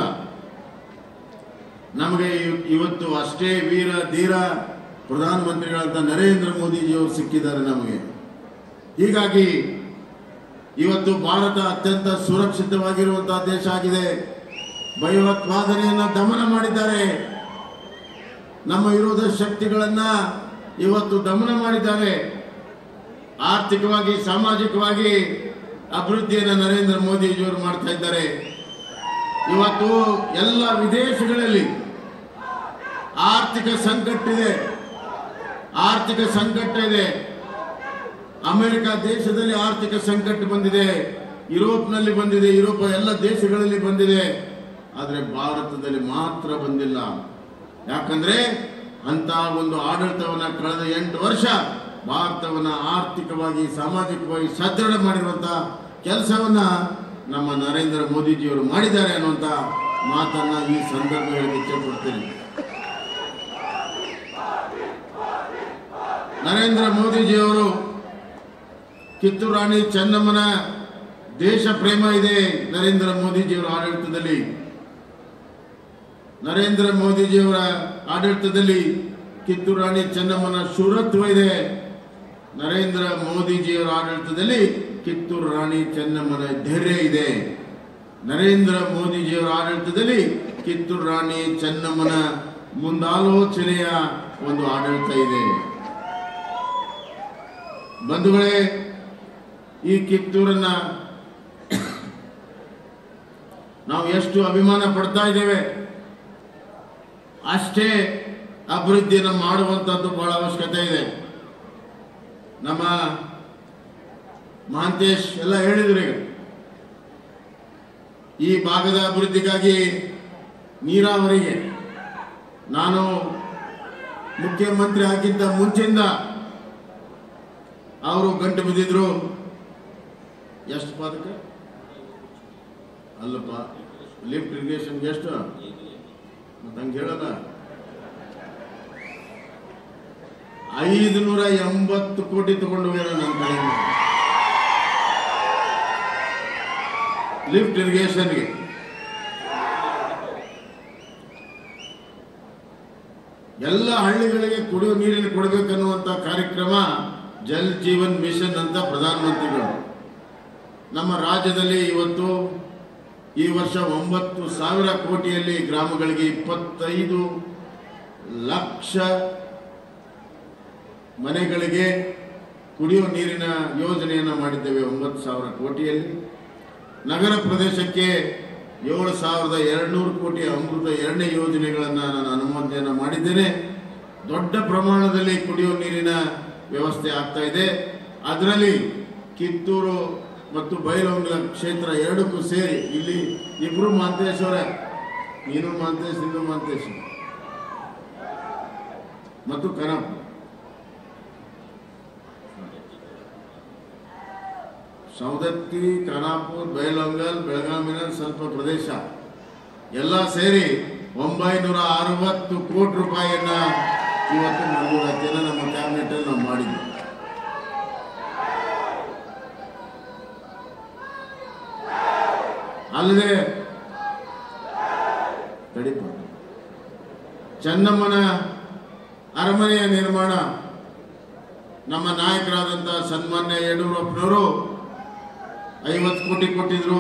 ನಮಗೆ ಇವ್- ಇವತ್ತು ಅಷ್ಟೇ ವೀರ ಧೀರ ಪ್ರಧಾನಮಂತ್ರಿಗಳಂತ ನರೇಂದ್ರ ಮೋದಿಜಿಯವರು ಸಿಕ್ಕಿದ್ದಾರೆ ನಮಗೆ ಹೀಗಾಗಿ ಇವತ್ತು ಭಾರತ ಅತ್ಯಂತ ಸುರಕ್ಷಿತವಾಗಿರುವಂತಹ ದೇಶ ಆಗಿದೆ ಭಯೋತ್ಪಾದನೆಯನ್ನ ದಮನ ಮಾಡಿದ್ದಾರೆ ನಮ್ಮ ವಿರೋಧ ಶಕ್ತಿಗಳನ್ನ ಇವತ್ತು ದಮನ ಮಾಡಿದ್ದಾರೆ ಆರ್ಥಿಕವಾಗಿ ಸಾಮಾಜಿಕವಾಗಿ ಅಭಿವೃದ್ಧಿಯನ್ನು ನರೇಂದ್ರ ಮೋದಿಜಿಯವರು ಮಾಡ್ತಾ ಇದ್ದಾರೆ ಇವತ್ತು ಎಲ್ಲ ವಿದೇಶಗಳಲ್ಲಿ ಆರ್ಥಿಕ ಸಂಕಟ ಇದೆ ಆರ್ಥಿಕ ಸಂಕಟ ಇದೆ ಅಮೆರಿಕ ದೇಶದಲ್ಲಿ ಆರ್ಥಿಕ ಸಂಕಟ ಬಂದಿದೆ ಯುರೋಪ್ನಲ್ಲಿ ಬಂದಿದೆ ಯುರೋಪ್ ಎಲ್ಲ ದೇಶಗಳಲ್ಲಿ ಬಂದಿದೆ ಆದರೆ ಭಾರತದಲ್ಲಿ ಮಾತ್ರ ಬಂದಿಲ್ಲ ಯಾಕಂದ್ರೆ ಅಂತ ಒಂದು ಆಡಳಿತವನ್ನ ಕಳೆದ ಎಂಟು ವರ್ಷ ಭಾರತವನ್ನ ಆರ್ಥಿಕವಾಗಿ ಸಾಮಾಜಿಕವಾಗಿ ಸದೃಢ ಮಾಡಿರುವಂತಹ ಕೆಲಸವನ್ನ ನಮ್ಮ ನರೇಂದ್ರ ಮೋದಿಜಿಯವರು ಮಾಡಿದ್ದಾರೆ ಅನ್ನುವಂತ ಮಾತನ್ನ ಈ ಸಂದರ್ಭದಲ್ಲಿ ಇಚ್ಛೆಪಡ್ತೇನೆ ನರೇಂದ್ರ ಮೋದಿಜಿಯವರು ಕಿತ್ತೂರು ರಾಣಿ ಚೆನ್ನಮ್ಮನ ದೇಶ ಪ್ರೇಮ ಇದೆ ನರೇಂದ್ರ ಮೋದಿಜಿಯವರ ಆಡಳಿತದಲ್ಲಿ ನರೇಂದ್ರ ಮೋದಿಜಿಯವರ ಆಡಳಿತದಲ್ಲಿ ಕಿತ್ತೂರು ರಾಣಿ ಚೆನ್ನಮ್ಮನ ಶೂರತ್ವ ಇದೆ ನರೇಂದ್ರ ಮೋದಿಜಿಯವರ ಆಡಳಿತದಲ್ಲಿ ಕಿತ್ತೂರು ರಾಣಿ ಚೆನ್ನಮ್ಮನ ಧೈರ್ಯ ಇದೆ ನರೇಂದ್ರ ಮೋದಿಜಿಯವರ ಆಡಳಿತದಲ್ಲಿ ಕಿತ್ತೂರು ರಾಣಿ ಚೆನ್ನಮ್ಮನ ಮುಂದಾಲೋಚನೆಯ ಒಂದು ಆಡಳಿತ ಇದೆ ಬಂಧುಗಳೇ ಈ ಕಿತ್ತೂರನ್ನ ನಾವು ಎಷ್ಟು ಅಭಿಮಾನ ಪಡ್ತಾ ಇದ್ದೇವೆ ಅಷ್ಟೇ ಅಭಿವೃದ್ಧಿಯನ್ನು ಮಾಡುವಂಥದ್ದು ಬಹಳ ಅವಶ್ಯಕತೆ ಇದೆ ನಮ್ಮ ಮಹಾಂತೇಶ್ ಎಲ್ಲ ಹೇಳಿದ್ರು ಈಗ ಈ ಭಾಗದ ಅಭಿವೃದ್ಧಿಗಾಗಿ ನೀರಾವರಿಗೆ ನಾನು ಮುಖ್ಯಮಂತ್ರಿ ಆಗಿದ್ದ ಮುಂಚಿಂದ ಅವರು ಗಂಟು ಬಿದ್ದಿದ್ರು ಎಷ್ಟು ಪಾದಕ ಅಲ್ಲಪ್ಪ ಲಿಫ್ಟ್ ಇರಿಗೇಷನ್ಗೆ ಎಷ್ಟು ಮತ್ತೆ ಹಂಗೆ ಹೇಳಲ್ಲ ಐದು ನೂರ ಎಂಬತ್ತು ಕೋಟಿ ತಗೊಂಡು ಹೋಗ್ಯಾರ ನನ್ನ ಕಡೆಯಿಂದ ಲಿಫ್ಟ್ ಇರಿಗೇಷನ್ಗೆ ಎಲ್ಲ ಹಳ್ಳಿಗಳಿಗೆ ಕುಡಿಯುವ ನೀರಿನ ಕೊಡಬೇಕನ್ನುವಂಥ ಕಾರ್ಯಕ್ರಮ ಜಲ್ ಜೀವನ್ ಮಿಷನ್ ಅಂತ ಪ್ರಧಾನಮಂತ್ರಿಗಳು ನಮ್ಮ ರಾಜ್ಯದಲ್ಲಿ ಇವತ್ತು ಈ ವರ್ಷ ಒಂಬತ್ತು ಸಾವಿರ ಕೋಟಿಯಲ್ಲಿ ಗ್ರಾಮಗಳಿಗೆ ಇಪ್ಪತ್ತೈದು ಲಕ್ಷ ಮನೆಗಳಿಗೆ ಕುಡಿಯುವ ನೀರಿನ ಯೋಜನೆಯನ್ನು ಮಾಡಿದ್ದೇವೆ ಒಂಬತ್ತು ಸಾವಿರ ಕೋಟಿಯಲ್ಲಿ ನಗರ ಪ್ರದೇಶಕ್ಕೆ ಏಳು ಸಾವಿರದ ಎರಡುನೂರು ಕೋಟಿ ಅಮೃತ ಎರಡನೇ ಯೋಜನೆಗಳನ್ನು ನಾನು ಅನುಮೋದನೆಯನ್ನು ಮಾಡಿದ್ದೇನೆ ದೊಡ್ಡ ಪ್ರಮಾಣದಲ್ಲಿ ಕುಡಿಯುವ ನೀರಿನ ವ್ಯವಸ್ಥೆ ಆಗ್ತಾ ಇದೆ ಅದರಲ್ಲಿ ಕಿತ್ತೂರು ಮತ್ತು ಬೈಲಹೊಂಗಲ ಕ್ಷೇತ್ರ ಎರಡಕ್ಕೂ ಸೇರಿ ಇಲ್ಲಿ ಇಬ್ರು ಮಾಂತೇಶ್ವರ ನೀನು ಮಾಂತೇಶ್ ನೀನು ಮಾಂತೇಶ್ ಮತ್ತು ಕನಪ ಸೌದತ್ತಿ ಖಾನಾಪುರ್ ಬೈಲಹೊಂಗಲ್ ಬೆಳಗಾವಿನ ಸ್ವಲ್ಪ ಪ್ರದೇಶ ಎಲ್ಲ ಸೇರಿ ಒಂಬೈನೂರ ಅರವತ್ತು ಕೋಟಿ ರೂಪಾಯಿಯನ್ನ ಇವತ್ತು ಮಂಜೂರಾತಿಯನ್ನು ನಮ್ಮ ಕ್ಯಾಬಿನೆಟ್ ಅಲ್ಲಿ ನಾವು ಮಾಡಿದ್ವಿ ಅಲ್ಲದೆ ತಡಿಪ ಚೆನ್ನಮ್ಮನ ಅರಮನೆಯ ನಿರ್ಮಾಣ ನಮ್ಮ ನಾಯಕರಾದಂಥ ಸನ್ಮಾನ್ಯ ಯಡಿಯೂರಪ್ಪನವರು ಐವತ್ತು ಕೋಟಿ ಕೊಟ್ಟಿದ್ರು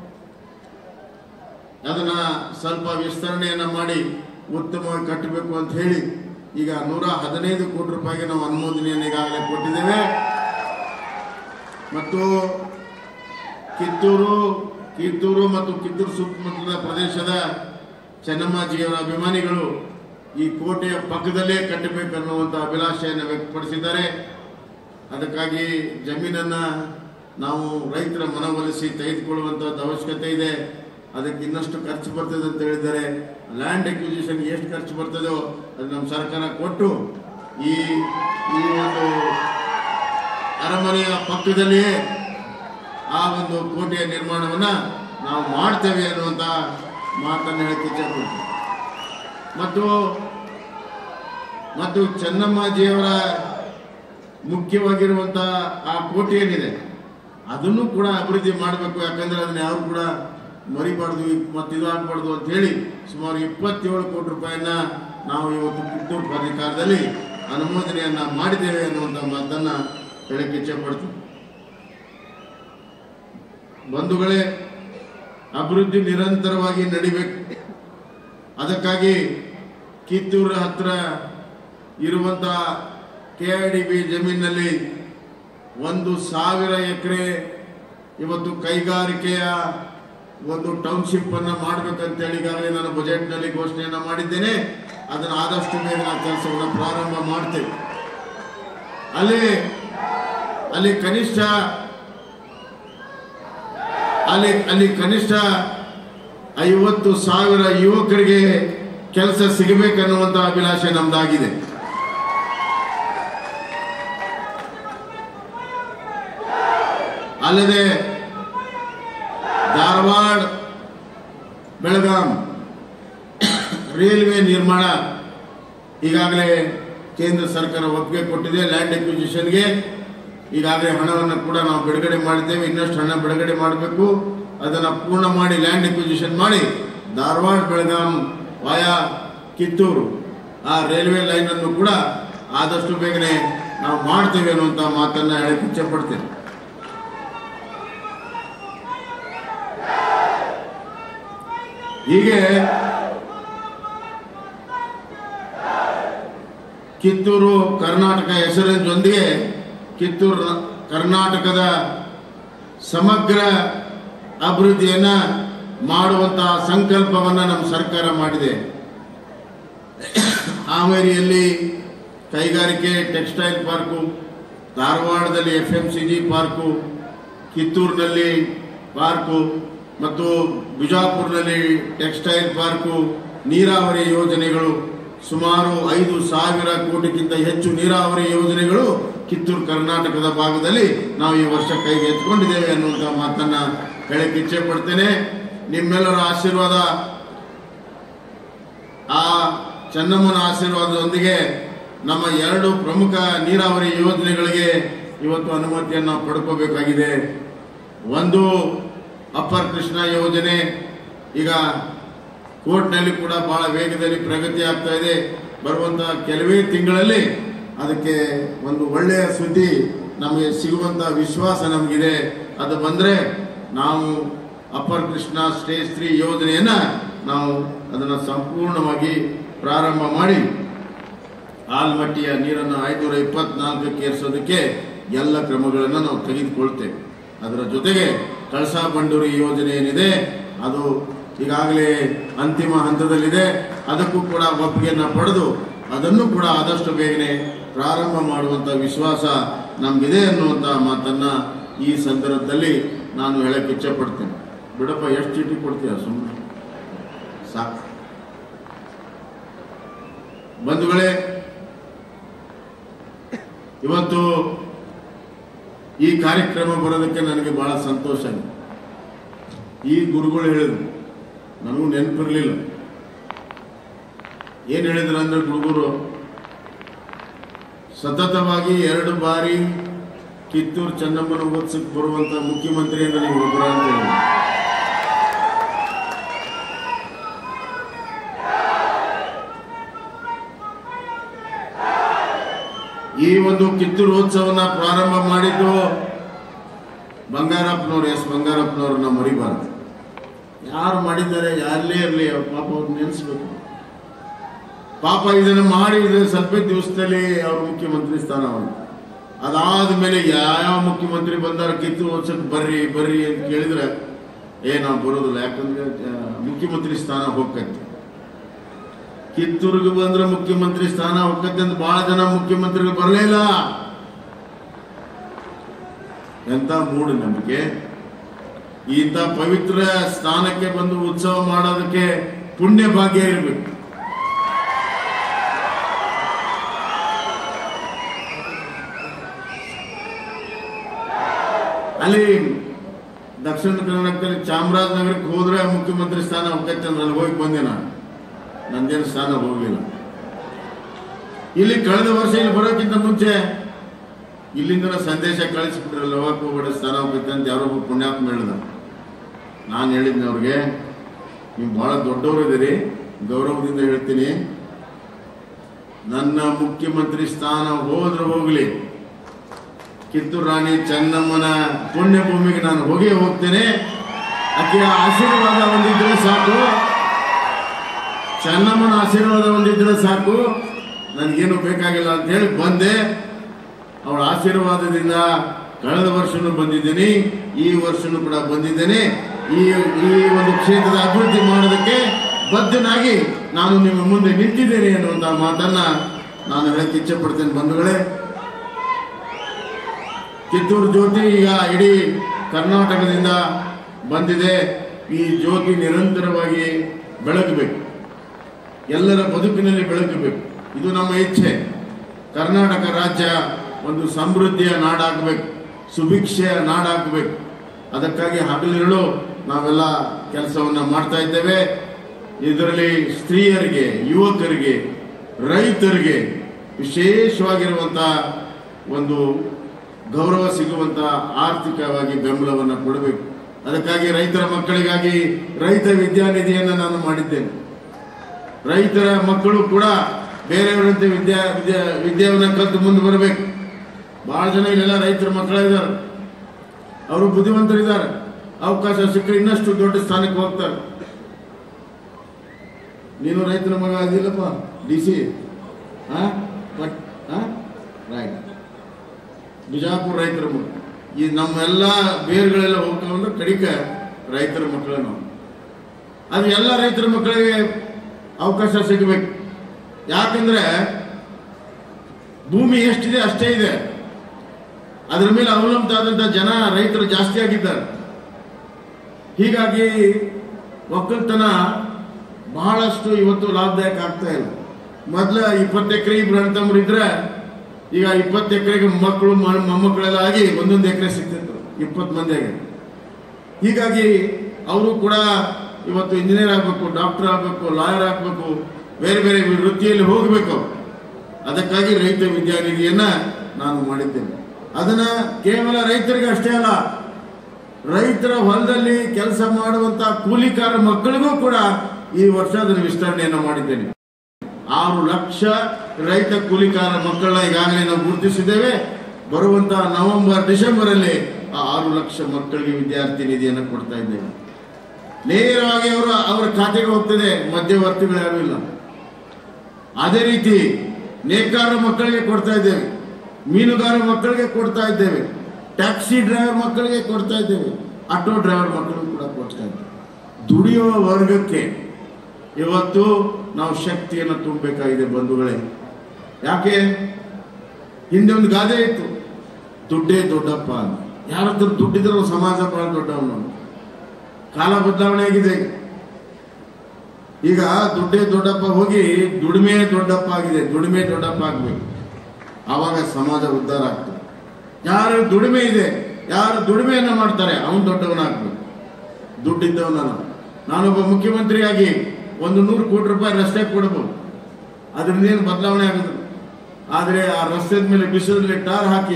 ಅದನ್ನ ಸ್ವಲ್ಪ ವಿಸ್ತರಣೆಯನ್ನ ಮಾಡಿ ಉತ್ತಮವಾಗಿ ಕಟ್ಟಬೇಕು ಅಂತ ಹೇಳಿ ಈಗ ನೂರ ಹದಿನೈದು ಕೋಟಿ ರೂಪಾಯಿಗೆ ನಾವು ಅನುಮೋದನೆಯನ್ನು ಈಗಾಗಲೇ ಕೊಟ್ಟಿದ್ದೇವೆ ಮತ್ತು ಕಿತ್ತೂರು ಕಿತ್ತೂರು ಮತ್ತು ಕಿತ್ತೂರು ಸುತ್ತಮುತ್ತಲ ಪ್ರದೇಶದ ಚೆನ್ನಮ್ಮಾಜಿಯವರ ಅಭಿಮಾನಿಗಳು ಈ ಕೋಟೆಯ ಪಕ್ಕದಲ್ಲೇ ಕಟ್ಟಬೇಕನ್ನುವಂಥ ಅಭಿಲಾಷೆಯನ್ನು ವ್ಯಕ್ತಪಡಿಸಿದ್ದಾರೆ ಅದಕ್ಕಾಗಿ ಜಮೀನನ್ನ ನಾವು ರೈತರ ಮನವೊಲಿಸಿ ತೆಗೆದುಕೊಳ್ಳುವಂಥದ್ದು ಅವಶ್ಯಕತೆ ಇದೆ ಅದಕ್ಕೆ ಇನ್ನಷ್ಟು ಖರ್ಚು ಬರ್ತದೆ ಅಂತ ಹೇಳಿದ್ದಾರೆ ಲ್ಯಾಂಡ್ ಎಕ್ವಿಸಿಷನ್ ಎಷ್ಟು ಖರ್ಚು ಬರ್ತದೋ ಅದು ನಮ್ಮ ಸರ್ಕಾರ ಕೊಟ್ಟು ಈ ಈ ಒಂದು ಅರಮನೆಯ ಪಕ್ಕದಲ್ಲಿಯೇ ಆ ಒಂದು ಕೋಟೆಯ ನಿರ್ಮಾಣವನ್ನ ನಾವು ಮಾಡ್ತೇವೆ ಅನ್ನುವಂಥ ಮಾತನ್ನು ಹೇಳಕ್ಕೆ ಇಚ್ಛೆಪಡ್ತೀನಿ ಮತ್ತು ಮತ್ತು ಚೆನ್ನಮ್ಮಾಜಿಯವರ ಮುಖ್ಯವಾಗಿರುವಂಥ ಆ ಕೋಟೆ ಏನಿದೆ ಅದನ್ನು ಕೂಡ ಅಭಿವೃದ್ಧಿ ಮಾಡಬೇಕು ಯಾಕಂದ್ರೆ ಅದನ್ನ ಯಾರು ಕೂಡ ಮರಿಬಾರ್ದು ಮತ್ತು ಇದು ಆಗ್ಬಾರ್ದು ಅಂತ ಹೇಳಿ ಸುಮಾರು ಇಪ್ಪತ್ತೇಳು ಕೋಟಿ ರೂಪಾಯಿಯನ್ನ ನಾವು ಇವತ್ತು ಕಿತ್ತೂರು ಪ್ರಾಧಿಕಾರದಲ್ಲಿ ಅನುಮೋದನೆಯನ್ನ ಮಾಡಿದ್ದೇವೆ ಅನ್ನುವಂಥ ಮಾತನ್ನ ಹೇಳಕ್ಕೆ ಇಚ್ಛೆ ಪಡ್ತೀನಿ ಬಂಧುಗಳೇ ಅಭಿವೃದ್ಧಿ ನಿರಂತರವಾಗಿ ನಡಿಬೇಕು ಅದಕ್ಕಾಗಿ ಕಿತ್ತೂರು ಹತ್ರ ಇರುವಂತ ಕೆ ಐ ಡಿ ಬಿ ಜಮೀನಿನಲ್ಲಿ ಒಂದು ಸಾವಿರ ಎಕರೆ ಇವತ್ತು ಕೈಗಾರಿಕೆಯ ಒಂದು ಟೌನ್ಶಿಪ್ ಅನ್ನ ಮಾಡ್ಬೇಕಂತೇಳಿ ಈಗಾಗಲೇ ನಾನು ಬಜೆಟ್ ನಲ್ಲಿ ಘೋಷಣೆಯನ್ನ ಮಾಡಿದ್ದೇನೆ ಅದನ್ನು ಆದಷ್ಟು ಬೇಗ ನಾವು ಕೆಲಸವನ್ನು ಪ್ರಾರಂಭ ಮಾಡ್ತೇವೆ ಅಲ್ಲಿ ಅಲ್ಲಿ ಕನಿಷ್ಠ ಅಲ್ಲಿ ಅಲ್ಲಿ ಕನಿಷ್ಠ ಐವತ್ತು ಸಾವಿರ ಯುವಕರಿಗೆ ಕೆಲಸ ಸಿಗಬೇಕನ್ನುವಂತ ಅಭಿಲಾಷೆ ನಮ್ದಾಗಿದೆ ಅಲ್ಲದೆ ಧಾರವಾಡ ಬೆಳಗಾಂ ರೈಲ್ವೆ ನಿರ್ಮಾಣ ಈಗಾಗಲೇ ಕೇಂದ್ರ ಸರ್ಕಾರ ಒಪ್ಪಿಗೆ ಕೊಟ್ಟಿದೆ ಲ್ಯಾಂಡ್ ಎಕ್ವಿಸಿಷನ್ಗೆ ಈಗಾಗಲೇ ಹಣವನ್ನು ಕೂಡ ನಾವು ಬಿಡುಗಡೆ ಮಾಡಿದ್ದೇವೆ ಇನ್ನಷ್ಟು ಹಣ ಬಿಡುಗಡೆ ಮಾಡಬೇಕು ಅದನ್ನು ಪೂರ್ಣ ಮಾಡಿ ಲ್ಯಾಂಡ್ ಎಕ್ವಿಸಿಷನ್ ಮಾಡಿ ಧಾರವಾಡ ಬೆಳಗಾಂ ವಾಯಾ ಕಿತ್ತೂರು ಆ ರೈಲ್ವೆ ಲೈನ್ ಅನ್ನು ಕೂಡ ಆದಷ್ಟು ಬೇಗನೆ ನಾವು ಮಾಡ್ತೇವೆ ಅನ್ನುವಂಥ ಮಾತನ್ನ ಹೇಳಕ್ಕೆ ಇಚ್ಛೆ ಪಡ್ತೇನೆ ಹೀಗೆ ಕಿತ್ತೂರು ಕರ್ನಾಟಕ ಹೆಸರಿನ ಜೊತೆಗೆ ಕಿತ್ತೂರು ಕರ್ನಾಟಕದ ಸಮಗ್ರ ಅಭಿವೃದ್ಧಿಯನ್ನ ಮಾಡುವಂತಹ ಸಂಕಲ್ಪವನ್ನ ನಮ್ಮ ಸರ್ಕಾರ ಮಾಡಿದೆ ಹಾವೇರಿಯಲ್ಲಿ ಕೈಗಾರಿಕೆ ಟೆಕ್ಸ್ಟೈಲ್ ಪಾರ್ಕು ಧಾರವಾಡದಲ್ಲಿ F M C G park ಕಿತ್ತೂರಿನಲ್ಲಿ ಪಾರ್ಕು ಮತ್ತು ಬಿಜಾಪುರದಲ್ಲಿ ಟೆಕ್ಸ್ಟೈಲ್ ಪಾರ್ಕು ನೀರಾವರಿ ಯೋಜನೆಗಳು ಸುಮಾರು ಐದು ಸಾವಿರ ಕೋಟಿಗಿಂತ ಹೆಚ್ಚು ನೀರಾವರಿ ಯೋಜನೆಗಳು ಕಿತ್ತೂರು ಕರ್ನಾಟಕದ ಭಾಗದಲ್ಲಿ ನಾವು ಈ ವರ್ಷ ಕೈಗೆ ಎತ್ಕೊಂಡಿದ್ದೇವೆ ಅನ್ನುವಂಥ ಮಾತನ್ನ ಹೇಳಕ್ಕೆ ಇಚ್ಛೆ ಪಡ್ತೇನೆ ನಿಮ್ಮೆಲ್ಲರ ಆಶೀರ್ವಾದ ಆ ಚೆನ್ನಮ್ಮನ ಆಶೀರ್ವಾದದೊಂದಿಗೆ ನಮ್ಮ ಎರಡು ಪ್ರಮುಖ ನೀರಾವರಿ ಯೋಜನೆಗಳಿಗೆ ಇವತ್ತು ಅನುಮತಿಯನ್ನು ನಾವು ಪಡ್ಕೋಬೇಕಾಗಿದೆ ಒಂದು ಅಪ್ಪರ್ ಕೃಷ್ಣ ಯೋಜನೆ ಈಗ ಕೋರ್ಟ್ನಲ್ಲಿ ಕೂಡ ಬಹಳ ವೇಗದಲ್ಲಿ ಪ್ರಗತಿ ಆಗ್ತಾ ಇದೆ ಬರುವಂತಹ ಕೆಲವೇ ತಿಂಗಳಲ್ಲಿ ಅದಕ್ಕೆ ಒಂದು ಒಳ್ಳೆಯ ಸುದ್ದಿ ನಮಗೆ ಸಿಗುವಂತ ವಿಶ್ವಾಸ ನಮಗಿದೆ ಅದು ಬಂದ್ರೆ ನಾವು ಅಪ್ಪರ್ ಕೃಷ್ಣ ಸ್ಟೇಜ್ ತ್ರೀ ಯೋಜನೆಯನ್ನ ನಾವು ಅದನ್ನು ಸಂಪೂರ್ಣವಾಗಿ ಪ್ರಾರಂಭ ಮಾಡಿ ಆಲ್ಮಟ್ಟಿಯ ನೀರನ್ನು ಐನೂರ ಇಪ್ಪತ್ನಾಲ್ಕಕ್ಕೆ ಏರಿಸೋದಕ್ಕೆ ಎಲ್ಲ ಕ್ರಮಗಳನ್ನು ನಾವು ತೆಗೆದುಕೊಳ್ತೇವೆ ಅದರ ಜೊತೆಗೆ ಕಳಸಾ ಬಂಡೂರಿ ಯೋಜನೆ ಏನಿದೆ ಅದು ಈಗಾಗಲೇ ಅಂತಿಮ ಹಂತದಲ್ಲಿದೆ ಅದಕ್ಕೂ ಕೂಡ ಒಪ್ಪಿಗೆಯನ್ನು ಪಡೆದು ಅದನ್ನು ಕೂಡ ಆದಷ್ಟು ಬೇಗನೆ ಪ್ರಾರಂಭ ಮಾಡುವಂತ ವಿಶ್ವಾಸ ನಮಗಿದೆ ಅನ್ನುವಂಥ ಮಾತನ್ನ ಈ ಸಂದರ್ಭದಲ್ಲಿ ನಾನು ಹೇಳಕ್ಕೆ ಇಚ್ಛೆ ಪಡ್ತೇನೆ ಬಿಡಪ್ಪ ಎಷ್ಟು ಚೀಟಿ ಕೊಡ್ತೀಯ ಸುಮ್ಮನೆ ಸಾಕು ಬಂಧುಗಳೇ ಇವತ್ತು ಈ ಕಾರ್ಯಕ್ರಮ ಬರೋದಕ್ಕೆ ನನಗೆ ಬಹಳ ಸಂತೋಷ ಇದೆ ಈ ಗುರುಗಳು ಹೇಳಿದ್ರು ನನಗೂ ನೆನಪಿರಲಿಲ್ಲ ಏನ್ ಹೇಳಿದ್ರು ಅಂದ್ರೆ ಗುರುಗುರು ಸತತವಾಗಿ ಎರಡು ಬಾರಿ ಕಿತ್ತೂರು ಚೆನ್ನಮ್ಮನ ಉತ್ಸವಕ್ಕೆ ಬರುವಂತ ಮುಖ್ಯಮಂತ್ರಿ ಅಂದ್ರೆ ನೀವು ಒಬ್ಬರ ಅಂತ ಹೇಳಿದ್ರು ಈ ಒಂದು ಕಿತ್ತೂರು ಉತ್ಸವನ ಪ್ರಾರಂಭ ಮಾಡಿದ್ದು ಬಂಗಾರಪ್ಪನವ್ರು ಎಸ್ ಬಂಗಾರಪ್ಪನವ್ರು ನಾವು ಮರಿಬಾರ್ದು ಯಾರು ಮಾಡಿದ್ದಾರೆ ಯಾರಲ್ಲೇ ಇರಲಿ ಪಾಪ ಅವ್ರು ನೆನೆಸ್ಬೇಕು ಪಾಪ ಇದನ್ನು ಮಾಡಿ ಇದನ್ನು ಸ್ವಲ್ಪ ದಿವಸದಲ್ಲಿ ಅವ್ರ ಮುಖ್ಯಮಂತ್ರಿ ಸ್ಥಾನ ಬಂತು ಅದಾದ ಮೇಲೆ ಯಾವ ಮುಖ್ಯಮಂತ್ರಿ ಬಂದಾರ ಕಿತ್ತೂರು ಉತ್ಸವಕ್ಕೆ ಬರ್ರಿ ಬರ್ರಿ ಅಂತ ಕೇಳಿದ್ರೆ ಏ ನಾವು ಬರೋದಿಲ್ಲ ಯಾಕಂದ್ರೆ ಆ, ಮುಖ್ಯಮಂತ್ರಿ ಸ್ಥಾನ ಹೋಗ್ತೈತಿ ಕಿತ್ತೂರಿಗೆ ಬಂದ್ರೆ ಮುಖ್ಯಮಂತ್ರಿ ಸ್ಥಾನ ಹೋಗ್ತೈತೆ ಅಂತ ಬಹಳ ಜನ ಮುಖ್ಯಮಂತ್ರಿಗಳು ಬರಲೇ ಇಲ್ಲ ಎಂತ ಮೂಢನಂಬಿಕೆ ಇಂಥ ಪವಿತ್ರ ಸ್ಥಾನಕ್ಕೆ ಬಂದು ಉತ್ಸವ ಮಾಡೋದಕ್ಕೆ ಪುಣ್ಯ ಭಾಗ್ಯ ಇರಬೇಕು ಅಲ್ಲಿ ದಕ್ಷಿಣ ಕರ್ನಾಟಕದಲ್ಲಿ ಚಾಮರಾಜನಗರಕ್ಕೆ ಹೋದ್ರೆ ಮುಖ್ಯಮಂತ್ರಿ ಸ್ಥಾನ ಹೋಗ್ತೈತೆ ಅಂದ್ರೆ ಅಲ್ಲಿ ಹೋಗಿ ಬಂದೆ ನಾನು ನಂದೇನು ಸ್ಥಾನ ಹೋಗಲಿಲ್ಲ ಇಲ್ಲಿ ಕಳೆದ ವರ್ಷ ಇಲ್ಲಿ ಬರೋಕ್ಕಿಂತ ಮುಂಚೆ ಇಲ್ಲಿಂದ ಸಂದೇಶ ಕಳಿಸ್ಬಿಟ್ರೆ ಲೋಕಕ್ಕೆ ಹೋಗ್ಬೇಡ ಸ್ಥಾನ ಹೋಗುತ್ತೆ ಅಂತ ಯಾರೋ ಒಬ್ಬ ಪುಣ್ಯಾತ್ಮ ಹೇಳ್ದ ನಾನು ಹೇಳಿದ್ದೆ ಅವ್ರಿಗೆ ನೀವು ಬಹಳ ದೊಡ್ಡವರು ಇದ್ದೀರಿ ಗೌರವದಿಂದ ಹೇಳ್ತೀನಿ ನನ್ನ ಮುಖ್ಯಮಂತ್ರಿ ಸ್ಥಾನ ಹೋದ್ರೆ ಹೋಗ್ಲಿ ಕಿತ್ತೂರು ರಾಣಿ ಚೆನ್ನಮ್ಮನ ಪುಣ್ಯ ಭೂಮಿಗೆ ನಾನು ಹೋಗಿ ಹೋಗ್ತೇನೆ ಆಕೆಯ ಆಶೀರ್ವಾದ ಒಂದಿದ್ರೆ ಸಾಕು ಚೆನ್ನಮ್ಮನ ಆಶೀರ್ವಾದ ಒಂದಿದ್ರೆ ಸಾಕು ನನಗೇನು ಬೇಕಾಗಿಲ್ಲ ಅಂತ ಹೇಳಿ ಬಂದೆ ಅವಳ ಆಶೀರ್ವಾದದಿಂದ ಕಳೆದ ವರ್ಷನೂ ಬಂದಿದ್ದೀನಿ ಈ ವರ್ಷನೂ ಕೂಡ ಬಂದಿದ್ದೇನೆ ಈ ಈ ಒಂದು ಕ್ಷೇತ್ರದ ಅಭಿವೃದ್ಧಿ ಮಾಡೋದಕ್ಕೆ ಬದ್ಧನಾಗಿ ನಾನು ನಿಮ್ಮ ಮುಂದೆ ನಿಂತಿದ್ದೇನೆ ಅನ್ನುವಂಥ ಮಾತನ್ನ ನಾನು ಹೇಳಕ್ಕೆ ಇಚ್ಛೆ ಪಡ್ತೇನೆ ಬಂಧುಗಳೇ ಕಿತ್ತೂರು ಜ್ಯೋತಿ ಈಗ ಇಡೀ ಕರ್ನಾಟಕದಿಂದ ಬಂದಿದೆ ಈ ಜ್ಯೋತಿ ನಿರಂತರವಾಗಿ ಬೆಳಗಬೇಕು ಎಲ್ಲರ ಬದುಕಿನಲ್ಲಿ ಬೆಳಗಬೇಕು ಇದು ನಮ್ಮ ಇಚ್ಛೆ ಕರ್ನಾಟಕ ರಾಜ್ಯ ಒಂದು ಸಮೃದ್ಧಿಯ ನಾಡಾಗಬೇಕು ಸುಭಿಕ್ಷೆಯ ನಾಡಾಗಬೇಕು ಅದಕ್ಕಾಗಿ ಹಗಲಿರುಳು ನಾವೆಲ್ಲ ಕೆಲಸವನ್ನ ಮಾಡ್ತಾ ಇದ್ದೇವೆ ಇದರಲ್ಲಿ ಸ್ತ್ರೀಯರಿಗೆ ಯುವಕರಿಗೆ ರೈತರಿಗೆ ವಿಶೇಷವಾಗಿರುವಂತ ಒಂದು ಗೌರವ ಸಿಗುವಂತ ಆರ್ಥಿಕವಾಗಿ ಬೆಂಬಲವನ್ನು ಕೊಡಬೇಕು ಅದಕ್ಕಾಗಿ ರೈತರ ಮಕ್ಕಳಿಗಾಗಿ ರೈತ ವಿದ್ಯಾನಿಧಿಯನ್ನು ನಾನು ಮಾಡಿದ್ದೇನೆ ರೈತರ ಮಕ್ಕಳು ಕೂಡ ಬೇರೆಯವರಂತೆ ವಿದ್ಯಾ ವಿದ್ಯಾ ವಿದ್ಯಾವನ್ನ ಕಲಿತು ಮುಂದೆ ಬರಬೇಕು ಬಹಳ ಜನ ಇಲ್ಲೆಲ್ಲ ರೈತರ ಮಕ್ಕಳಿದ್ದಾರೆ ಅವರು ಬುದ್ಧಿವಂತರಿದ್ದಾರೆ ಅವಕಾಶ ಸಿಕ್ಕರೆ ಇನ್ನಷ್ಟು ದೊಡ್ಡ ಸ್ಥಾನಕ್ಕೆ ಹೋಗ್ತಾರೆ ನೀನು ರೈತರ ಮಗ ಅದಿಲ್ಲಪ್ಪ D C but right Bijapur ರೈತರ ಮಕ್ಕಳು ಈ ನಮ್ಮೆಲ್ಲ ಬೇರುಗಳೆಲ್ಲ ಹೋಗ್ತಾವಂದ್ರೆ ಕಡಿಕ ರೈತರ ಮಕ್ಕಳು ನಾವು ಅದು ಎಲ್ಲ ರೈತರ ಮಕ್ಕಳಿಗೆ ಅವಕಾಶ ಸಿಗಬೇಕು ಯಾಕಂದ್ರೆ ಭೂಮಿ ಎಷ್ಟಿದೆ ಅಷ್ಟೇ ಇದೆ ಅದರ ಮೇಲೆ ಅವಲಂಬಿತ ಆದಂಥ ಜನ ರೈತರು ಜಾಸ್ತಿ ಆಗಿದ್ದಾರೆ ಹೀಗಾಗಿ ಒಕ್ಕಲ್ತನ ಬಹಳಷ್ಟು ಇವತ್ತು ಲಾಭದಾಯಕ ಆಗ್ತಾ ಇಲ್ಲ ಮೊದಲ ಇಪ್ಪತ್ತು ಎಕರೆ ಇಬ್ರು ಅಣ್ತಂಬ್ರು ಇದ್ರೆ ಈಗ ಇಪ್ಪತ್ತು ಎಕರೆಗೆ ಮಕ್ಕಳು ಮ- ಮೊಮ್ಮಕ್ಕಳೆಲ್ಲ ಆಗಿ ಒಂದೊಂದು ಎಕರೆ ಸಿಗ್ತಿತ್ತು ಇಪ್ಪತ್ತು ಮಂದಿಗೆ ಹೀಗಾಗಿ ಅವರು ಕೂಡ ಇವತ್ತು ಇಂಜಿನಿಯರ್ ಆಗಬೇಕು ಡಾಕ್ಟರ್ ಆಗಬೇಕು ಲಾಯರ್ ಆಗಬೇಕು ಬೇರೆ ಬೇರೆ ವೃತ್ತಿಯಲ್ಲಿ ಹೋಗಬೇಕು ಅದಕ್ಕಾಗಿ ರೈತ ವಿದ್ಯಾನಿಧಿಯನ್ನ ನಾನು ಮಾಡಿದ್ದೇನೆ ಅದನ್ನ ಕೇವಲ ರೈತರಿಗೆ ಅಷ್ಟೇ ಅಲ್ಲ ರೈತರ ಹೊಲದಲ್ಲಿ ಕೆಲಸ ಮಾಡುವಂತ ಕೂಲಿಕಾರ ಮಕ್ಕಳಿಗೂ ಕೂಡ ಈ ವರ್ಷ ಅದನ್ನು ವಿಸ್ತರಣೆಯನ್ನು ಮಾಡಿದ್ದೇನೆ ಆರು ಲಕ್ಷ ರೈತ ಕೂಲಿಕಾರ ಮಕ್ಕಳನ್ನ ಈಗಾಗಲೇ ನಾವು ಗುರುತಿಸಿದ್ದೇವೆ ಬರುವಂತಹ ನವೆಂಬರ್ ಡಿಸೆಂಬರ್ ಅಲ್ಲಿ ಆ ಆರು ಲಕ್ಷ ಮಕ್ಕಳಿಗೆ ವಿದ್ಯಾರ್ಥಿ ನಿಧಿಯನ್ನು ಕೊಡ್ತಾ ಇದ್ದೇವೆ ನೇರವಾಗಿ ಅವರು ಅವರ ಖಾತೆಗೆ ಹೋಗ್ತದೆ ಮಧ್ಯವರ್ತಿಗಳು ಯಾರು ಇಲ್ಲ ಅದೇ ರೀತಿ ನೇಕಾರ ಮಕ್ಕಳಿಗೆ ಕೊಡ್ತಾ ಇದ್ದೇವೆ ಮೀನುಗಾರ ಮಕ್ಕಳಿಗೆ ಕೊಡ್ತಾ ಇದ್ದೇವೆ ಟ್ಯಾಕ್ಸಿ ಡ್ರೈವರ್ ಮಕ್ಕಳಿಗೆ ಕೊಡ್ತಾ ಇದ್ದೇವೆ ಆಟೋ ಡ್ರೈವರ್ ಮಕ್ಕಳಿಗೆ ಕೂಡ ಕೊಡ್ತಾ ಇದ್ದೇವೆ ದುಡಿಯುವ ವರ್ಗಕ್ಕೆ ಇವತ್ತು ನಾವು ಶಕ್ತಿಯನ್ನು ತುಂಬಬೇಕಾಗಿದೆ ಬಂಧುಗಳೇ ಯಾಕೆ ಹಿಂದೆ ಒಂದು ಗಾದೆ ಇತ್ತು ದುಡ್ಡೇ ದೊಡ್ಡಪ್ಪ ಅಂತ ಯಾರ ಹತ್ರ ದುಡ್ಡಿದ್ರೆ ಅವ್ನು ಸಮಾಜ ಬಹಳ ದೊಡ್ಡವನು ಕಾಲ ಬದಲಾವಣೆ ಆಗಿದೆ ಈಗ ದುಡ್ಡೇ ದೊಡ್ಡಪ್ಪ ಹೋಗಿ ದುಡಿಮೆ ದೊಡ್ಡಪ್ಪ ಆಗಿದೆ ದುಡಿಮೆ ದೊಡ್ಡಪ್ಪ ಆಗ್ಬೇಕು ಆವಾಗ ಸಮಾಜ ಉದ್ಧಾರ ಆಗ್ತದೆ ಯಾರು ದುಡಿಮೆ ಇದೆ ಯಾರು ದುಡಿಮೆಯನ್ನ ಮಾಡ್ತಾರೆ ಅವನು ದೊಡ್ಡವನಾಗ್ಬೇಕು ದುಡ್ಡಿದ್ದವನಲ್ಲ ನಾನೊಬ್ಬ ಮುಖ್ಯಮಂತ್ರಿಯಾಗಿ ಒಂದು ನೂರು ಕೋಟಿ ರೂಪಾಯಿ ರಸ್ತೆ ಕೊಡಬಹುದು ಅದರಿಂದ ಏನು ಬದಲಾವಣೆ ಆಗುದಿಲ್ಲ ಆದರೆ ಆ ರಸ್ತೆದ ಮೇಲೆ ಬಿಸಿಲಲ್ಲಿ ಟಾರ್ ಹಾಕಿ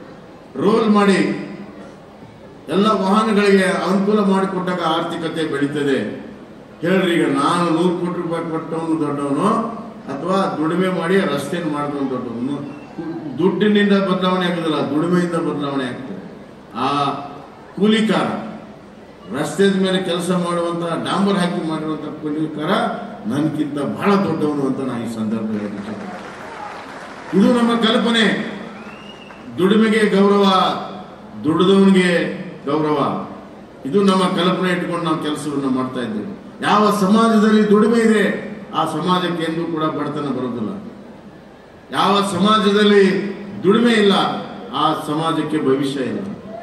ರೋಲ್ ಮಾಡಿ ಎಲ್ಲ ವಾಹನಗಳಿಗೆ ಅನುಕೂಲ ಮಾಡಿಕೊಟ್ಟಾಗ ಆರ್ಥಿಕತೆ ಬೆಳೀತದೆ ಹೇಳ್ರಿ ಈಗ ನಾನು ನೂರು ಕೋಟಿ ರೂಪಾಯಿ ಕೊಟ್ಟವನು ದೊಡ್ಡವನು ಅಥವಾ ದುಡಿಮೆ ಮಾಡಿ ಆ ರಸ್ತೆನ ಮಾಡಿದವನು ದೊಡ್ಡವನು ದುಡ್ಡಿನಿಂದ ಬದಲಾವಣೆ ಆಗೋದಿಲ್ಲ ದುಡಿಮೆಯಿಂದ ಬದಲಾವಣೆ ಆಗ್ತದೆ ಆ ಕೂಲಿಕಾರ ರಸ್ತೆದ ಮೇಲೆ ಕೆಲಸ ಮಾಡುವಂತ ಡಾಂಬರ್ ಹಾಕಿ ಮಾಡಿರುವಂತ ಕೂಲಿಕಾರ ನನ್ಗಿಂತ ಬಹಳ ದೊಡ್ಡವನು ಅಂತ ನಾನು ಈ ಸಂದರ್ಭದಲ್ಲಿ ಹೇಳ್ತೀನಿ. ಇದು ನಮ್ಮ ಕಲ್ಪನೆ ದುಡಿಮೆಗೆ ಗೌರವ ದುಡಿದವನಿಗೆ ಗೌರವ ಇದು ನಮ್ಮ ಕಲ್ಪನೆ ಇಟ್ಕೊಂಡು ನಾವು ಕೆಲಸವನ್ನು ಮಾಡ್ತಾ ಇದ್ದೇವೆ ಯಾವ ಸಮಾಜದಲ್ಲಿ ದುಡಿಮೆ ಇದೆ ಆ ಸಮಾಜಕ್ಕೆ ಎಂದೂ ಕೂಡ ಬಡತನ ಬರುವುದಿಲ್ಲ ಯಾವ ಸಮಾಜದಲ್ಲಿ ದುಡಿಮೆ ಇಲ್ಲ ಆ ಸಮಾಜಕ್ಕೆ ಭವಿಷ್ಯ ಇಲ್ಲ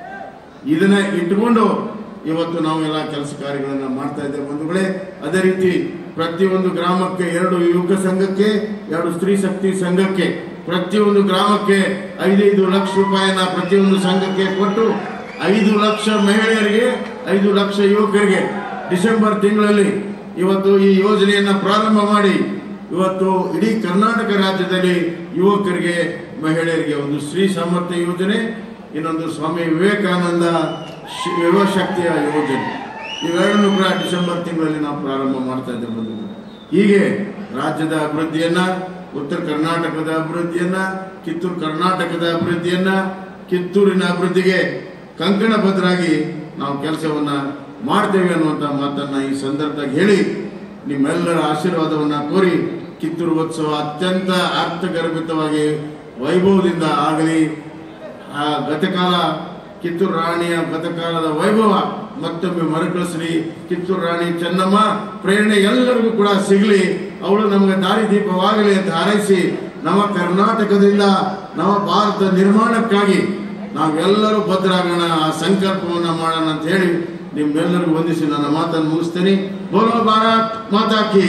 ಇದನ್ನ ಇಟ್ಟುಕೊಂಡು ಇವತ್ತು ನಾವೆಲ್ಲ ಕೆಲಸ ಕಾರ್ಯಗಳನ್ನ ಮಾಡ್ತಾ ಇದ್ದೇವೆ ಬಂಧುಗಳೇ ಅದೇ ರೀತಿ ಪ್ರತಿಯೊಂದು ಗ್ರಾಮಕ್ಕೆ ಎರಡು ಯುವಕ ಸಂಘಕ್ಕೆ ಎರಡು ಸ್ತ್ರೀ ಶಕ್ತಿ ಸಂಘಕ್ಕೆ ಪ್ರತಿಯೊಂದು ಗ್ರಾಮಕ್ಕೆ ಐದೈದು ಲಕ್ಷ ರೂಪಾಯಿನ ಪ್ರತಿಯೊಂದು ಸಂಘಕ್ಕೆ ಕೊಟ್ಟು ಐದು ಲಕ್ಷ ಮಹಿಳೆಯರಿಗೆ ಐದು ಲಕ್ಷ ಯುವಕರಿಗೆ ಡಿಸೆಂಬರ್ ತಿಂಗಳಲ್ಲಿ ಇವತ್ತು ಈ ಯೋಜನೆಯನ್ನ ಪ್ರಾರಂಭ ಮಾಡಿ ಇವತ್ತು ಇಡೀ ಕರ್ನಾಟಕ ರಾಜ್ಯದಲ್ಲಿ ಯುವಕರಿಗೆ ಮಹಿಳೆಯರಿಗೆ ಒಂದು ಸ್ತ್ರೀ ಸಾಮರ್ಥ್ಯ ಯೋಜನೆ ಇನ್ನೊಂದು ಸ್ವಾಮಿ ವಿವೇಕಾನಂದ ಶಿ- ಯುವ ಶಕ್ತಿಯ ಯೋಜನೆ ಇವೆರಡನ್ನು ಕೂಡ ಡಿಸೆಂಬರ್ ತಿಂಗಳಲ್ಲಿ ನಾವು ಪ್ರಾರಂಭ ಮಾಡ್ತಾ ಇದ್ದೇವೆ ಬಂಧುಗಳೇ. ಹೀಗೆ ರಾಜ್ಯದ ಅಭಿವೃದ್ಧಿಯನ್ನ ಉತ್ತರ ಕರ್ನಾಟಕದ ಅಭಿವೃದ್ಧಿಯನ್ನ ಕಿತ್ತೂರು ಕರ್ನಾಟಕದ ಅಭಿವೃದ್ಧಿಯನ್ನ ಕಿತ್ತೂರಿನ ಅಭಿವೃದ್ಧಿಗೆ ಕಂಕಣಬದ್ಧರಾಗಿ ನಾವು ಕೆಲಸವನ್ನ ಮಾಡ್ತೇವೆ ಅನ್ನುವಂಥ ಮಾತನ್ನ ಈ ಸಂದರ್ಭದಾಗ ಹೇಳಿ ನಿಮ್ಮೆಲ್ಲರ ಆಶೀರ್ವಾದವನ್ನ ಕೋರಿ ಕಿತ್ತೂರು ಉತ್ಸವ ಅತ್ಯಂತ ಅರ್ಥಗರ್ಭಿತವಾಗಿ ವೈಭವದಿಂದ ಆಗಲಿ ಆ ಗತಕಾಲ ಕಿತ್ತೂರು ರಾಣಿಯ ಗತಕಾಲದ ವೈಭವ ಮತ್ತೊಮ್ಮೆ ಮರುಕಳಿಸಲಿ ಕಿತ್ತೂರು ರಾಣಿ ಚೆನ್ನಮ್ಮ ಪ್ರೇರಣೆ ಎಲ್ಲರಿಗೂ ಕೂಡ ಸಿಗಲಿ ಅವಳು ನಮಗೆ ದಾರಿದೀಪವಾಗಲಿ ಅಂತ ಹಾರೈಸಿ ನಮ್ಮ ಕರ್ನಾಟಕದಿಂದ ನಮ್ಮ ಭಾರತ ನಿರ್ಮಾಣಕ್ಕಾಗಿ ನಾವೆಲ್ಲರೂ ಭದ್ರಾಗೋಣ ಆ ಸಂಕಲ್ಪವನ್ನ ಮಾಡೋಣ ಅಂತ ಹೇಳಿ ನಿಮ್ಮೆಲ್ಲರಿಗೂ ವಂದಿಸಿ ನನ್ನ ಮಾತನ್ನು ಮುಗಿಸ್ತೇನೆ ಬೋಲೋ ಭಾರತ್ ಮಾತಾ ಕಿ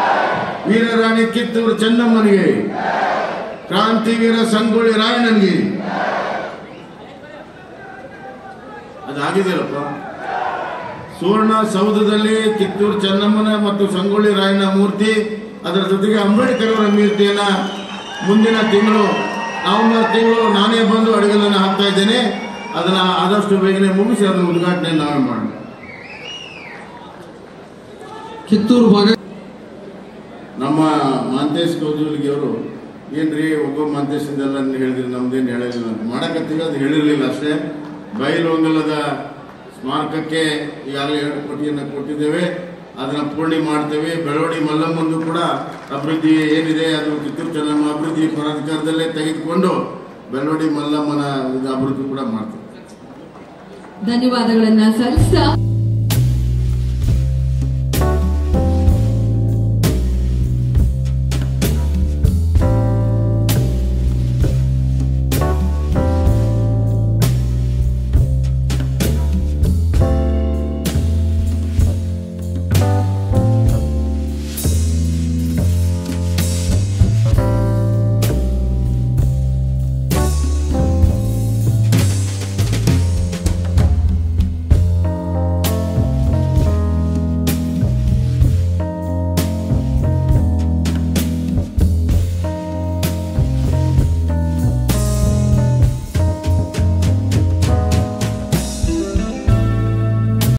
ವೀರರಾಣಿ ಕಿತ್ತೂರು ಚೆನ್ನಮ್ಮನಿಗೆ ಕ್ರಾಂತಿವೀರ ಸಂಗೊಳ್ಳಿ ರಾಯಣ್ಣನಿಗೆ ಅದಾಗಿದೆಯಲ್ಲಪ್ಪ ಸುವರ್ಣ ಸೌಧದಲ್ಲಿ ಕಿತ್ತೂರು ಚೆನ್ನಮ್ಮನ ಮತ್ತು ಸಂಗೊಳ್ಳಿ ರಾಯಣ್ಣ ಮೂರ್ತಿ ಅದರ ಜೊತೆಗೆ ಅಂಬೇಡ್ಕರ್ ಅವರ ಮೂರ್ತಿಯನ್ನ ಮುಂದಿನ ತಿಂಗಳು ನವೆಂಬರ್ ತಿಂಗಳು ನಾನೇ ಬಂದು ಅಡುಗೆಗಳನ್ನು ಹಾಕ್ತಾ ಇದ್ದೇನೆ ಅದನ್ನ ಆದಷ್ಟು ಬೇಗನೆ ಮುಗಿಸಿ ಅದನ್ನ ಉದ್ಘಾಟನೆ ನಾವೇ ಮಾಡೋಣ ಕಿತ್ತೂರು ಭಾಗ ನಮ್ಮ ಮಾಂತೇಶ್ ಕೌಜುಲ್ಗಿ ಅವರು ಏನ್ರಿ ಒಬ್ಬ ಮಾಂತೇಶಿಂದೆಲ್ಲ ಹೇಳಿದ್ರಿ ನಮ್ದೇನು ಹೇಳಿರಲಿಲ್ಲ ಅಂತ ಮಾಡಕತ್ತೀವಿ ಅದು ಹೇಳಿರಲಿಲ್ಲ ಅಷ್ಟೇ ಬೈಲೊಂಗಲದ ಸ್ಮಾರಕಕ್ಕೆ ಈಗಾಗಲೇ ಎರಡು ಕೋಟಿಯನ್ನು ಕೊಟ್ಟಿದ್ದೇವೆ ಅದನ್ನ ಪೂರ್ಣಿ ಮಾಡ್ತೇವೆ ಬೆಳವಡಿ ಮಲ್ಲಮ್ಮಂದು ಕೂಡ ಅಭಿವೃದ್ಧಿ ಏನಿದೆ ಅದು ಕಿತ್ತೂರು ಚೆನ್ನಮ್ಮ ಅಭಿವೃದ್ಧಿ ಪ್ರಾಧಿಕಾರದಲ್ಲೇ ತೆಗೆದುಕೊಂಡು ಬೆಳವಡಿ ಮಲ್ಲಮ್ಮನ ಇದು ಅಭಿವೃದ್ಧಿ ಕೂಡ ಮಾಡ್ತೇವೆ ಧನ್ಯವಾದಗಳನ್ನ ಸಲ್ಲಿಸ್ತಾ